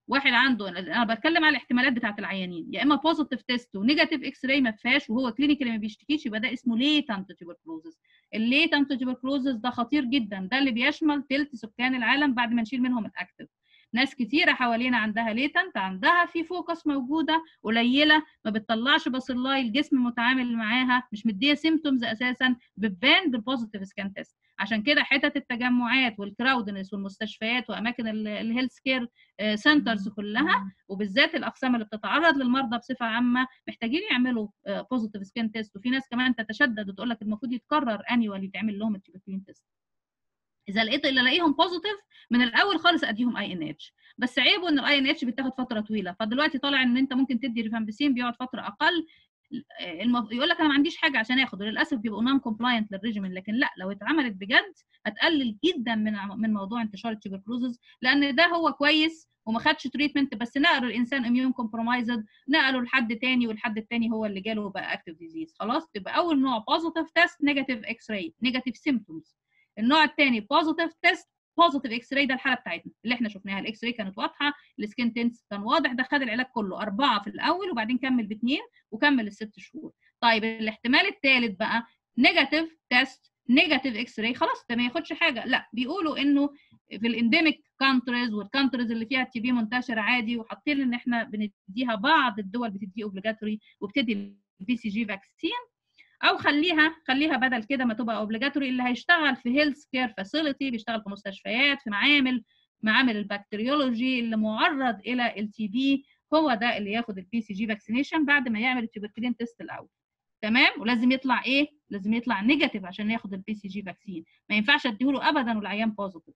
واحد عنده انا بتكلم على الاحتمالات بتاعت العيانين يا اما بوزيتيف تيست ونيجاتيف اكس راي ما فيهاش وهو كلينيكالي ما بيشتكيش يبقى ده اسمه ليتنت تيوبركلوزس الليتنت تيوبركلوزس ده خطير جدا ده اللي بيشمل ثلث سكان العالم بعد ما نشيل منهم الاكتف ناس كتيرة حوالينا عندها ليتنت عندها في فوكس موجودة قليلة ما بتطلعش باسلاي الجسم متعامل معاها مش مدية سيمتومز أساسا بتبان بالبوزيتيف سكان تيست عشان كده حتت التجمعات والكراودنس والمستشفيات واماكن الهيلث كير سنترز كلها وبالذات الاقسام اللي بتتعرض للمرضى بصفه عامه محتاجين يعملوا بوزيتيف سكين تيست وفي ناس كمان تتشدد وتقول لك المفروض يتكرر انيوالي يتعمل لهم التيوبركلين تيست اذا لقيت اللي الاقيهم بوزيتيف من الاول خالص اديهم اي ان اتش بس عيبه ان الاي ان اتش بتاخد فتره طويله فدلوقتي طالع ان انت ممكن تدي ريفامبسين بيقعد فتره اقل المف... يقول لك انا ما عنديش حاجه عشان اخد للاسف بيبقوا نون كومبلاينت للريجيمين لكن لا لو اتعملت بجد هتقلل جدا من من موضوع انتشار التيوبركلوزز لان ده هو كويس وما خدش تريتمنت بس نقلوا الانسان اميون كومبرومايزد نقلوا لحد تاني والحد التاني هو اللي جاله بقى اكتف ديزيز خلاص تبقى اول نوع بوزيتيف تيست نيجاتيف اكس راي نيجاتيف سيمبتومز النوع الثاني بوزيتيف تيست بوزيتيف اكس راي ده الحاله بتاعتنا اللي احنا شفناها الاكس راي كانت واضحه السكين تنس كان واضح ده خد العلاج كله اربعه في الاول وبعدين كمل باثنين وكمل الست شهور طيب الاحتمال الثالث بقى نيجاتيف تيست نيجاتيف اكس راي خلاص ده ما ياخدش حاجه لا بيقولوا انه في الانديميك كانتريز والكانتريز اللي فيها التي بي منتشره عادي وحاطين ان احنا بنديها بعض الدول بتدي اوبليجاتوري وبتدي البي سي جي فاكسين او خليها خليها بدل كده ما تبقى اوبليجاتوري اللي هيشتغل في هيلث كير فاسيلتي بيشتغل في مستشفيات في معامل معامل البكتيريولوجي اللي معرض الى التي بي هو ده اللي ياخد البي سي جي فاكسينيشن بعد ما يعمل التوبركلين تيست الاول تمام ولازم يطلع ايه لازم يطلع نيجاتيف عشان ياخد البي سي جي فاكسين ما ينفعش اديهوله ابدا والعيان بوزيتيف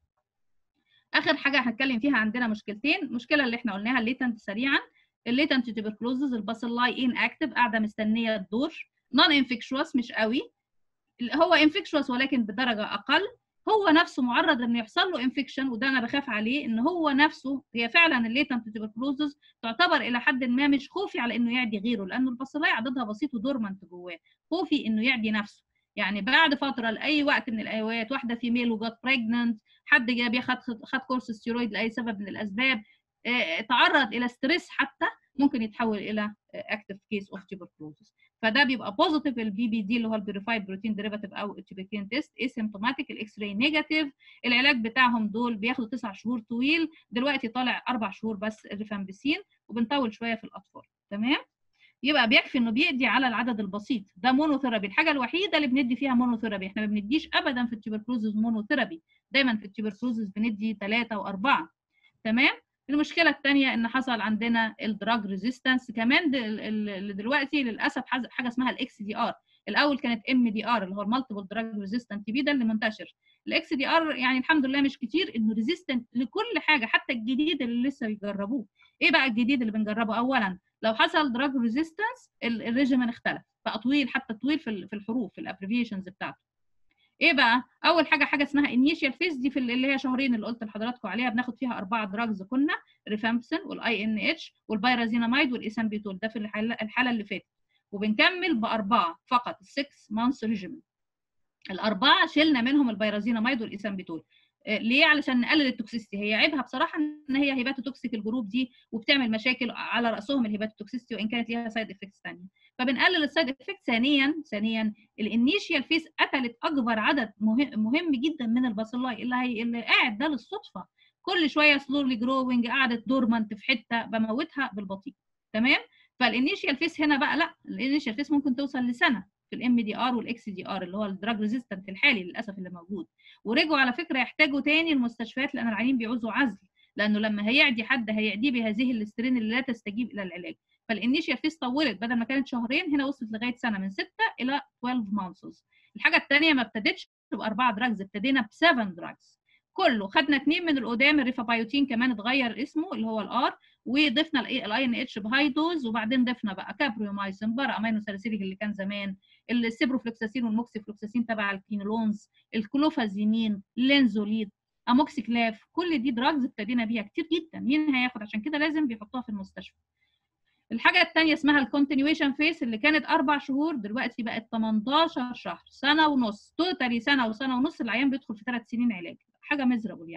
اخر حاجه هنتكلم فيها عندنا مشكلتين المشكله اللي احنا قلناها الليتنت سريعا الليتنت تيوبركلوزز الباسيلاي ان اكتف قاعده مستنيه الدور نون انفكشوس مش قوي هو انفكشوس ولكن بدرجه اقل هو نفسه معرض انه يحصل له انفكشن وده انا بخاف عليه ان هو نفسه هي فعلا الليتنت تيوبركلوزز تعتبر الى حد ما مش خوفي على انه يعدي غيره لانه البصلايه عددها بسيط ودورمنت جواه خوفي انه يعدي نفسه يعني بعد فتره لاي وقت من الاوقات واحده فيميل وجات بريجننت حد جاب بياخد خد كورس ستيرويد لاي سبب من الاسباب اه تعرض الى ستريس حتى ممكن يتحول الى اكتف كيس اوف تيوبركلوزز فده بيبقى بوزيتيف البي بي دي اللي هو البيريفايد بروتين ديريفاتيف او التيبيكين تيست اسيمتوماتيك الاكس راي نيجاتيف العلاج بتاعهم دول بياخدوا تسع شهور طويل دلوقتي طالع اربع شهور بس الريفامبسين وبنطول شويه في الاطفال تمام يبقى بيكفي انه بيقضي على العدد البسيط ده مونوثيرابي الحاجه الوحيده اللي بندي فيها مونوثيرابي احنا ما بنديش ابدا في التيوبركلوزز مونوثيرابي دايما في التيوبركلوزز بندي ثلاثه واربعه تمام المشكله الثانيه ان حصل عندنا الدراج ريزيستنس كمان دلوقتي للاسف حاجه اسمها الاكس دي ار الاول كانت ام دي ار اللي هو المالتيبل دراج ريزيستنت بي ده اللي منتشر الاكس دي ار يعني الحمد لله مش كتير انه ريزيستنت لكل حاجه حتى الجديد اللي لسه بيجربوه ايه بقى الجديد اللي بنجربه اولا لو حصل دراج ريزيستنس الريجيمن اختلف بقى طويل حتى طويل في الحروف في الابريفيشنز بتاعته ايه بقى اول حاجه حاجه اسمها انيشال فيز دي في اللي هي شهرين اللي قلت لحضراتكم عليها بناخد فيها اربعه دراجز كنا ريفامبسين والاي ان اتش والبيرازيناميد والايسامبيتول ده في الحاله, الحالة اللي فاتت وبنكمل باربعه فقط 6 مانثs ريجيم الاربعه شلنا منهم البيرازيناميد والايسامبيتول ليه علشان نقلل التوكسيستي هي عيبها بصراحه ان هي هيباتوتوكسيك الجروب دي وبتعمل مشاكل على راسهم الهيباتوتوكسيستي وان كانت ليها سايد افكتس ثانيه فبنقلل السايد افكت ثانيا ثانيا الانيشيال فيس قتلت اكبر عدد مهم, مهم جدا من الباسيلاي اللي هي اللي قاعد ده للصدفه كل شويه سلورلي جروينج قعدت دورمنت في حته بموتها بالبطيء تمام فالانيشيال فيس هنا بقى لا الانيشيال فيس ممكن توصل لسنه في الام دي ار والاكس دي ار اللي هو الدراج ريزيستنت الحالي للاسف اللي موجود ورجعوا على فكره يحتاجوا تاني المستشفيات لان العيانين بيعوزوا عزل لانه لما هيعدي حد هيعديه بهذه الاسترين اللي لا تستجيب الى العلاج فالانيشيال فيس طولت بدل ما كانت شهرين هنا وصلت لغايه سنه من 6 الى 12 مانثس الحاجه الثانيه ما ابتدتش باربعه دراجز ابتدينا ب 7 دراجز كله خدنا اثنين من القدام الريفابايوتين كمان اتغير اسمه اللي هو الار وضفنا الاي ان اتش بهاي دوز وبعدين ضفنا بقى كابريومايسين بارا امينو ساليسيليك اللي كان زمان السيبروفلوكساسين والموكسيفلوكساسين تبع الكينولونز الكلوفازينين لينزوليد اموكسيكلاف كل دي دراجز ابتدينا بيها كتير جدا مين هياخد عشان كده لازم بيحطوها في المستشفى الحاجه الثانيه اسمها الكونتينيويشن فيس اللي كانت اربع شهور دلوقتي بقت 18 شهر سنه ونص توتالي سنه وسنه ونص العيان بيدخل في ثلاث سنين علاج حاجه مزربل يعني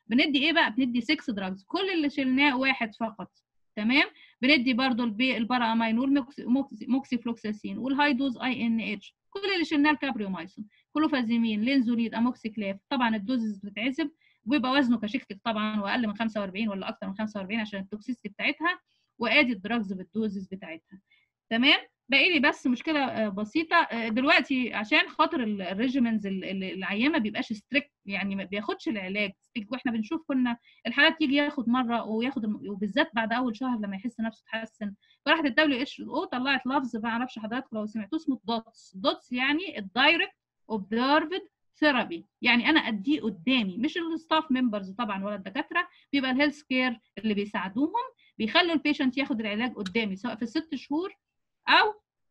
بندي ايه بقى بندي 6 دراجز كل اللي شلناه واحد فقط تمام بندي برضو البي البارامينول موكسي فلوكساسين والهاي دوز اي ان اتش كل اللي شلناه الكابريومايسين كلوفازيمين لينزوليد اموكسيكلاف طبعا الدوزز بتتعزب ويبقى وزنه كشكتك طبعا واقل من 45 ولا اكتر من 45 عشان التوكسيستي بتاعتها وادي الدراجز بالدوزز بتاعتها تمام باقي لي بس مشكله بسيطه دلوقتي عشان خاطر الريجيمنز العيان ما بيبقاش ستريكت يعني ما بياخدش العلاج واحنا بنشوف كنا الحالات تيجي ياخد مره وياخد وبالذات بعد اول شهر لما يحس نفسه اتحسن فراحت الدبليو اتش او طلعت لفظ ما اعرفش حضراتكم لو سمعتوه اسمه دوتس دوتس يعني الدايركت اوبزرفد ثيرابي يعني انا اديه قدامي مش الستاف ممبرز طبعا ولا الدكاتره بيبقى الهيلث كير اللي بيساعدوهم بيخلوا البيشنت ياخد العلاج قدامي سواء في الست شهور او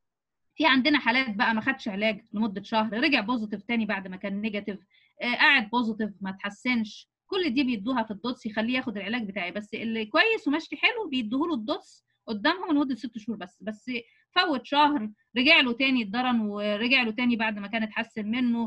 في عندنا حالات بقى ما خدش علاج لمده شهر رجع بوزيتيف تاني بعد ما كان نيجاتيف آه قاعد بوزيتيف ما تحسنش كل دي بيدوها في الدوتس يخليه ياخد العلاج بتاعي بس اللي كويس وماشي حلو بيدوه له الدوتس قدامهم لمده ست شهور بس بس فوت شهر رجع له تاني اتضرن ورجع له تاني بعد ما كان اتحسن منه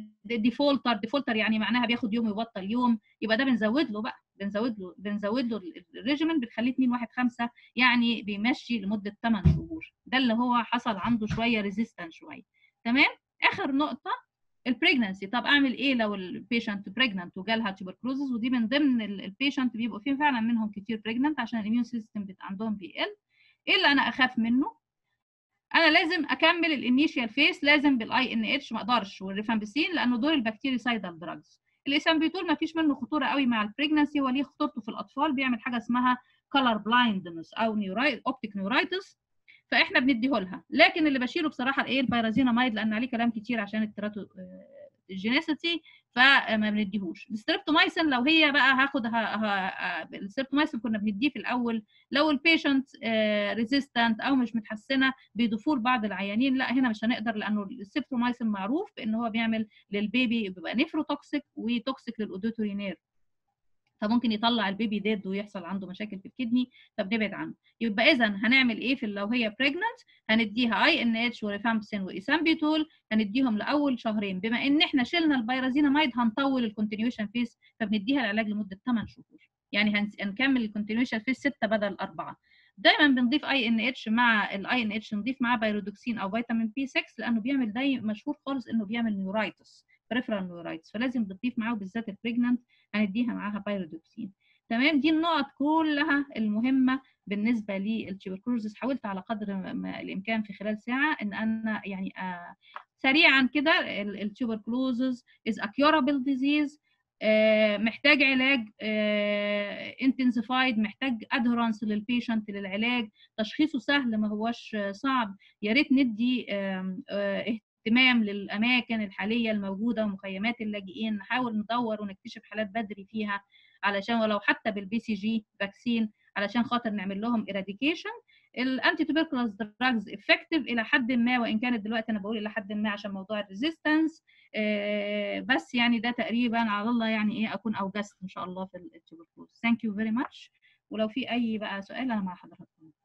ديفولتر ديفولتر يعني معناها بياخد يوم ويبطل يوم يبقى ده بنزود له بقى بنزود له بنزود له الريجيمنت بتخليه 2 1 5 يعني بيمشي لمده 8 شهور ده اللي هو حصل عنده شويه ريزيستنس شويه تمام اخر نقطه البريجننسي طب اعمل ايه لو البيشنت بريجننت وجالها تيوبركلوزز ودي من ضمن البيشنت بيبقوا فيه فعلا منهم كتير بريجننت عشان الاميون سيستم عندهم بيقل ايه اللي انا اخاف منه انا لازم اكمل الانيشيال فيس لازم بالاي ان اتش ما اقدرش والريفامبيسين لانه دول البكتيريسايدال دراجز الاسامبيتول ما فيش منه خطوره قوي مع البريجنسي وليه خطورته في الاطفال بيعمل حاجه اسمها كلر بلايندنس او نيورايت اوبتيك نيورايتس فاحنا بنديه لها لكن اللي بشيله بصراحه الايه البيرازيناميد لان عليه كلام كتير عشان التراتو الجينيسيتي فما بنديهوش الستريبتومايسين لو هي بقى هاخد الستريبتومايسين كنا بنديه في الاول لو البيشنت ريزيستنت او مش متحسنه بيضيفوه لبعض العيانين لا هنا مش هنقدر لانه الستريبتومايسين معروف بان هو بيعمل للبيبي بيبقى نيفروتوكسيك وتوكسيك للاوديتوري نيرف فممكن يطلع البيبي ديد ويحصل عنده مشاكل في الكدني فبنبعد عنه يبقى اذا هنعمل ايه في لو هي بريجننت هنديها اي ان اتش وريفامبسين وايسامبيتول هنديهم لاول شهرين بما ان احنا شلنا البيرازيناميد هنطول الكونتينيوشن فيس فبنديها العلاج لمده 8 شهور يعني هنكمل الكونتينيوشن فيس 6 بدل 4 دايما بنضيف اي ان اتش مع الاي ان اتش نضيف معاه بايرودوكسين او فيتامين بي 6 لانه بيعمل دايما مشهور خالص انه بيعمل نيورايتس بريفرال نيورايتس فلازم تضيف معاه بالذات البريجننت هنديها معاها بايرودوكسين تمام دي النقط كلها المهمه بالنسبه للتيوبركلوزس حاولت على قدر ما الامكان في خلال ساعه ان انا يعني آه سريعا كده التيوبركلوزس از اكيورابل ديزيز محتاج علاج انتنسيفايد محتاج ادهرانس للبيشنت للعلاج تشخيصه سهل ما هوش صعب يا ريت ندي اهتمام للاماكن الحاليه الموجوده ومخيمات اللاجئين نحاول ندور ونكتشف حالات بدري فيها علشان ولو حتى بالبي سي جي فاكسين علشان خاطر نعمل لهم اراديكيشن الانتي توبركلوز دراجز افكتيف الى حد ما وان كانت دلوقتي انا بقول الى حد ما عشان موضوع الريزيستنس آه بس يعني ده تقريبا على الله يعني ايه اكون اوجست ان شاء الله في التوبركلوز ثانك يو فيري ماتش ولو في اي بقى سؤال انا مع حضراتكم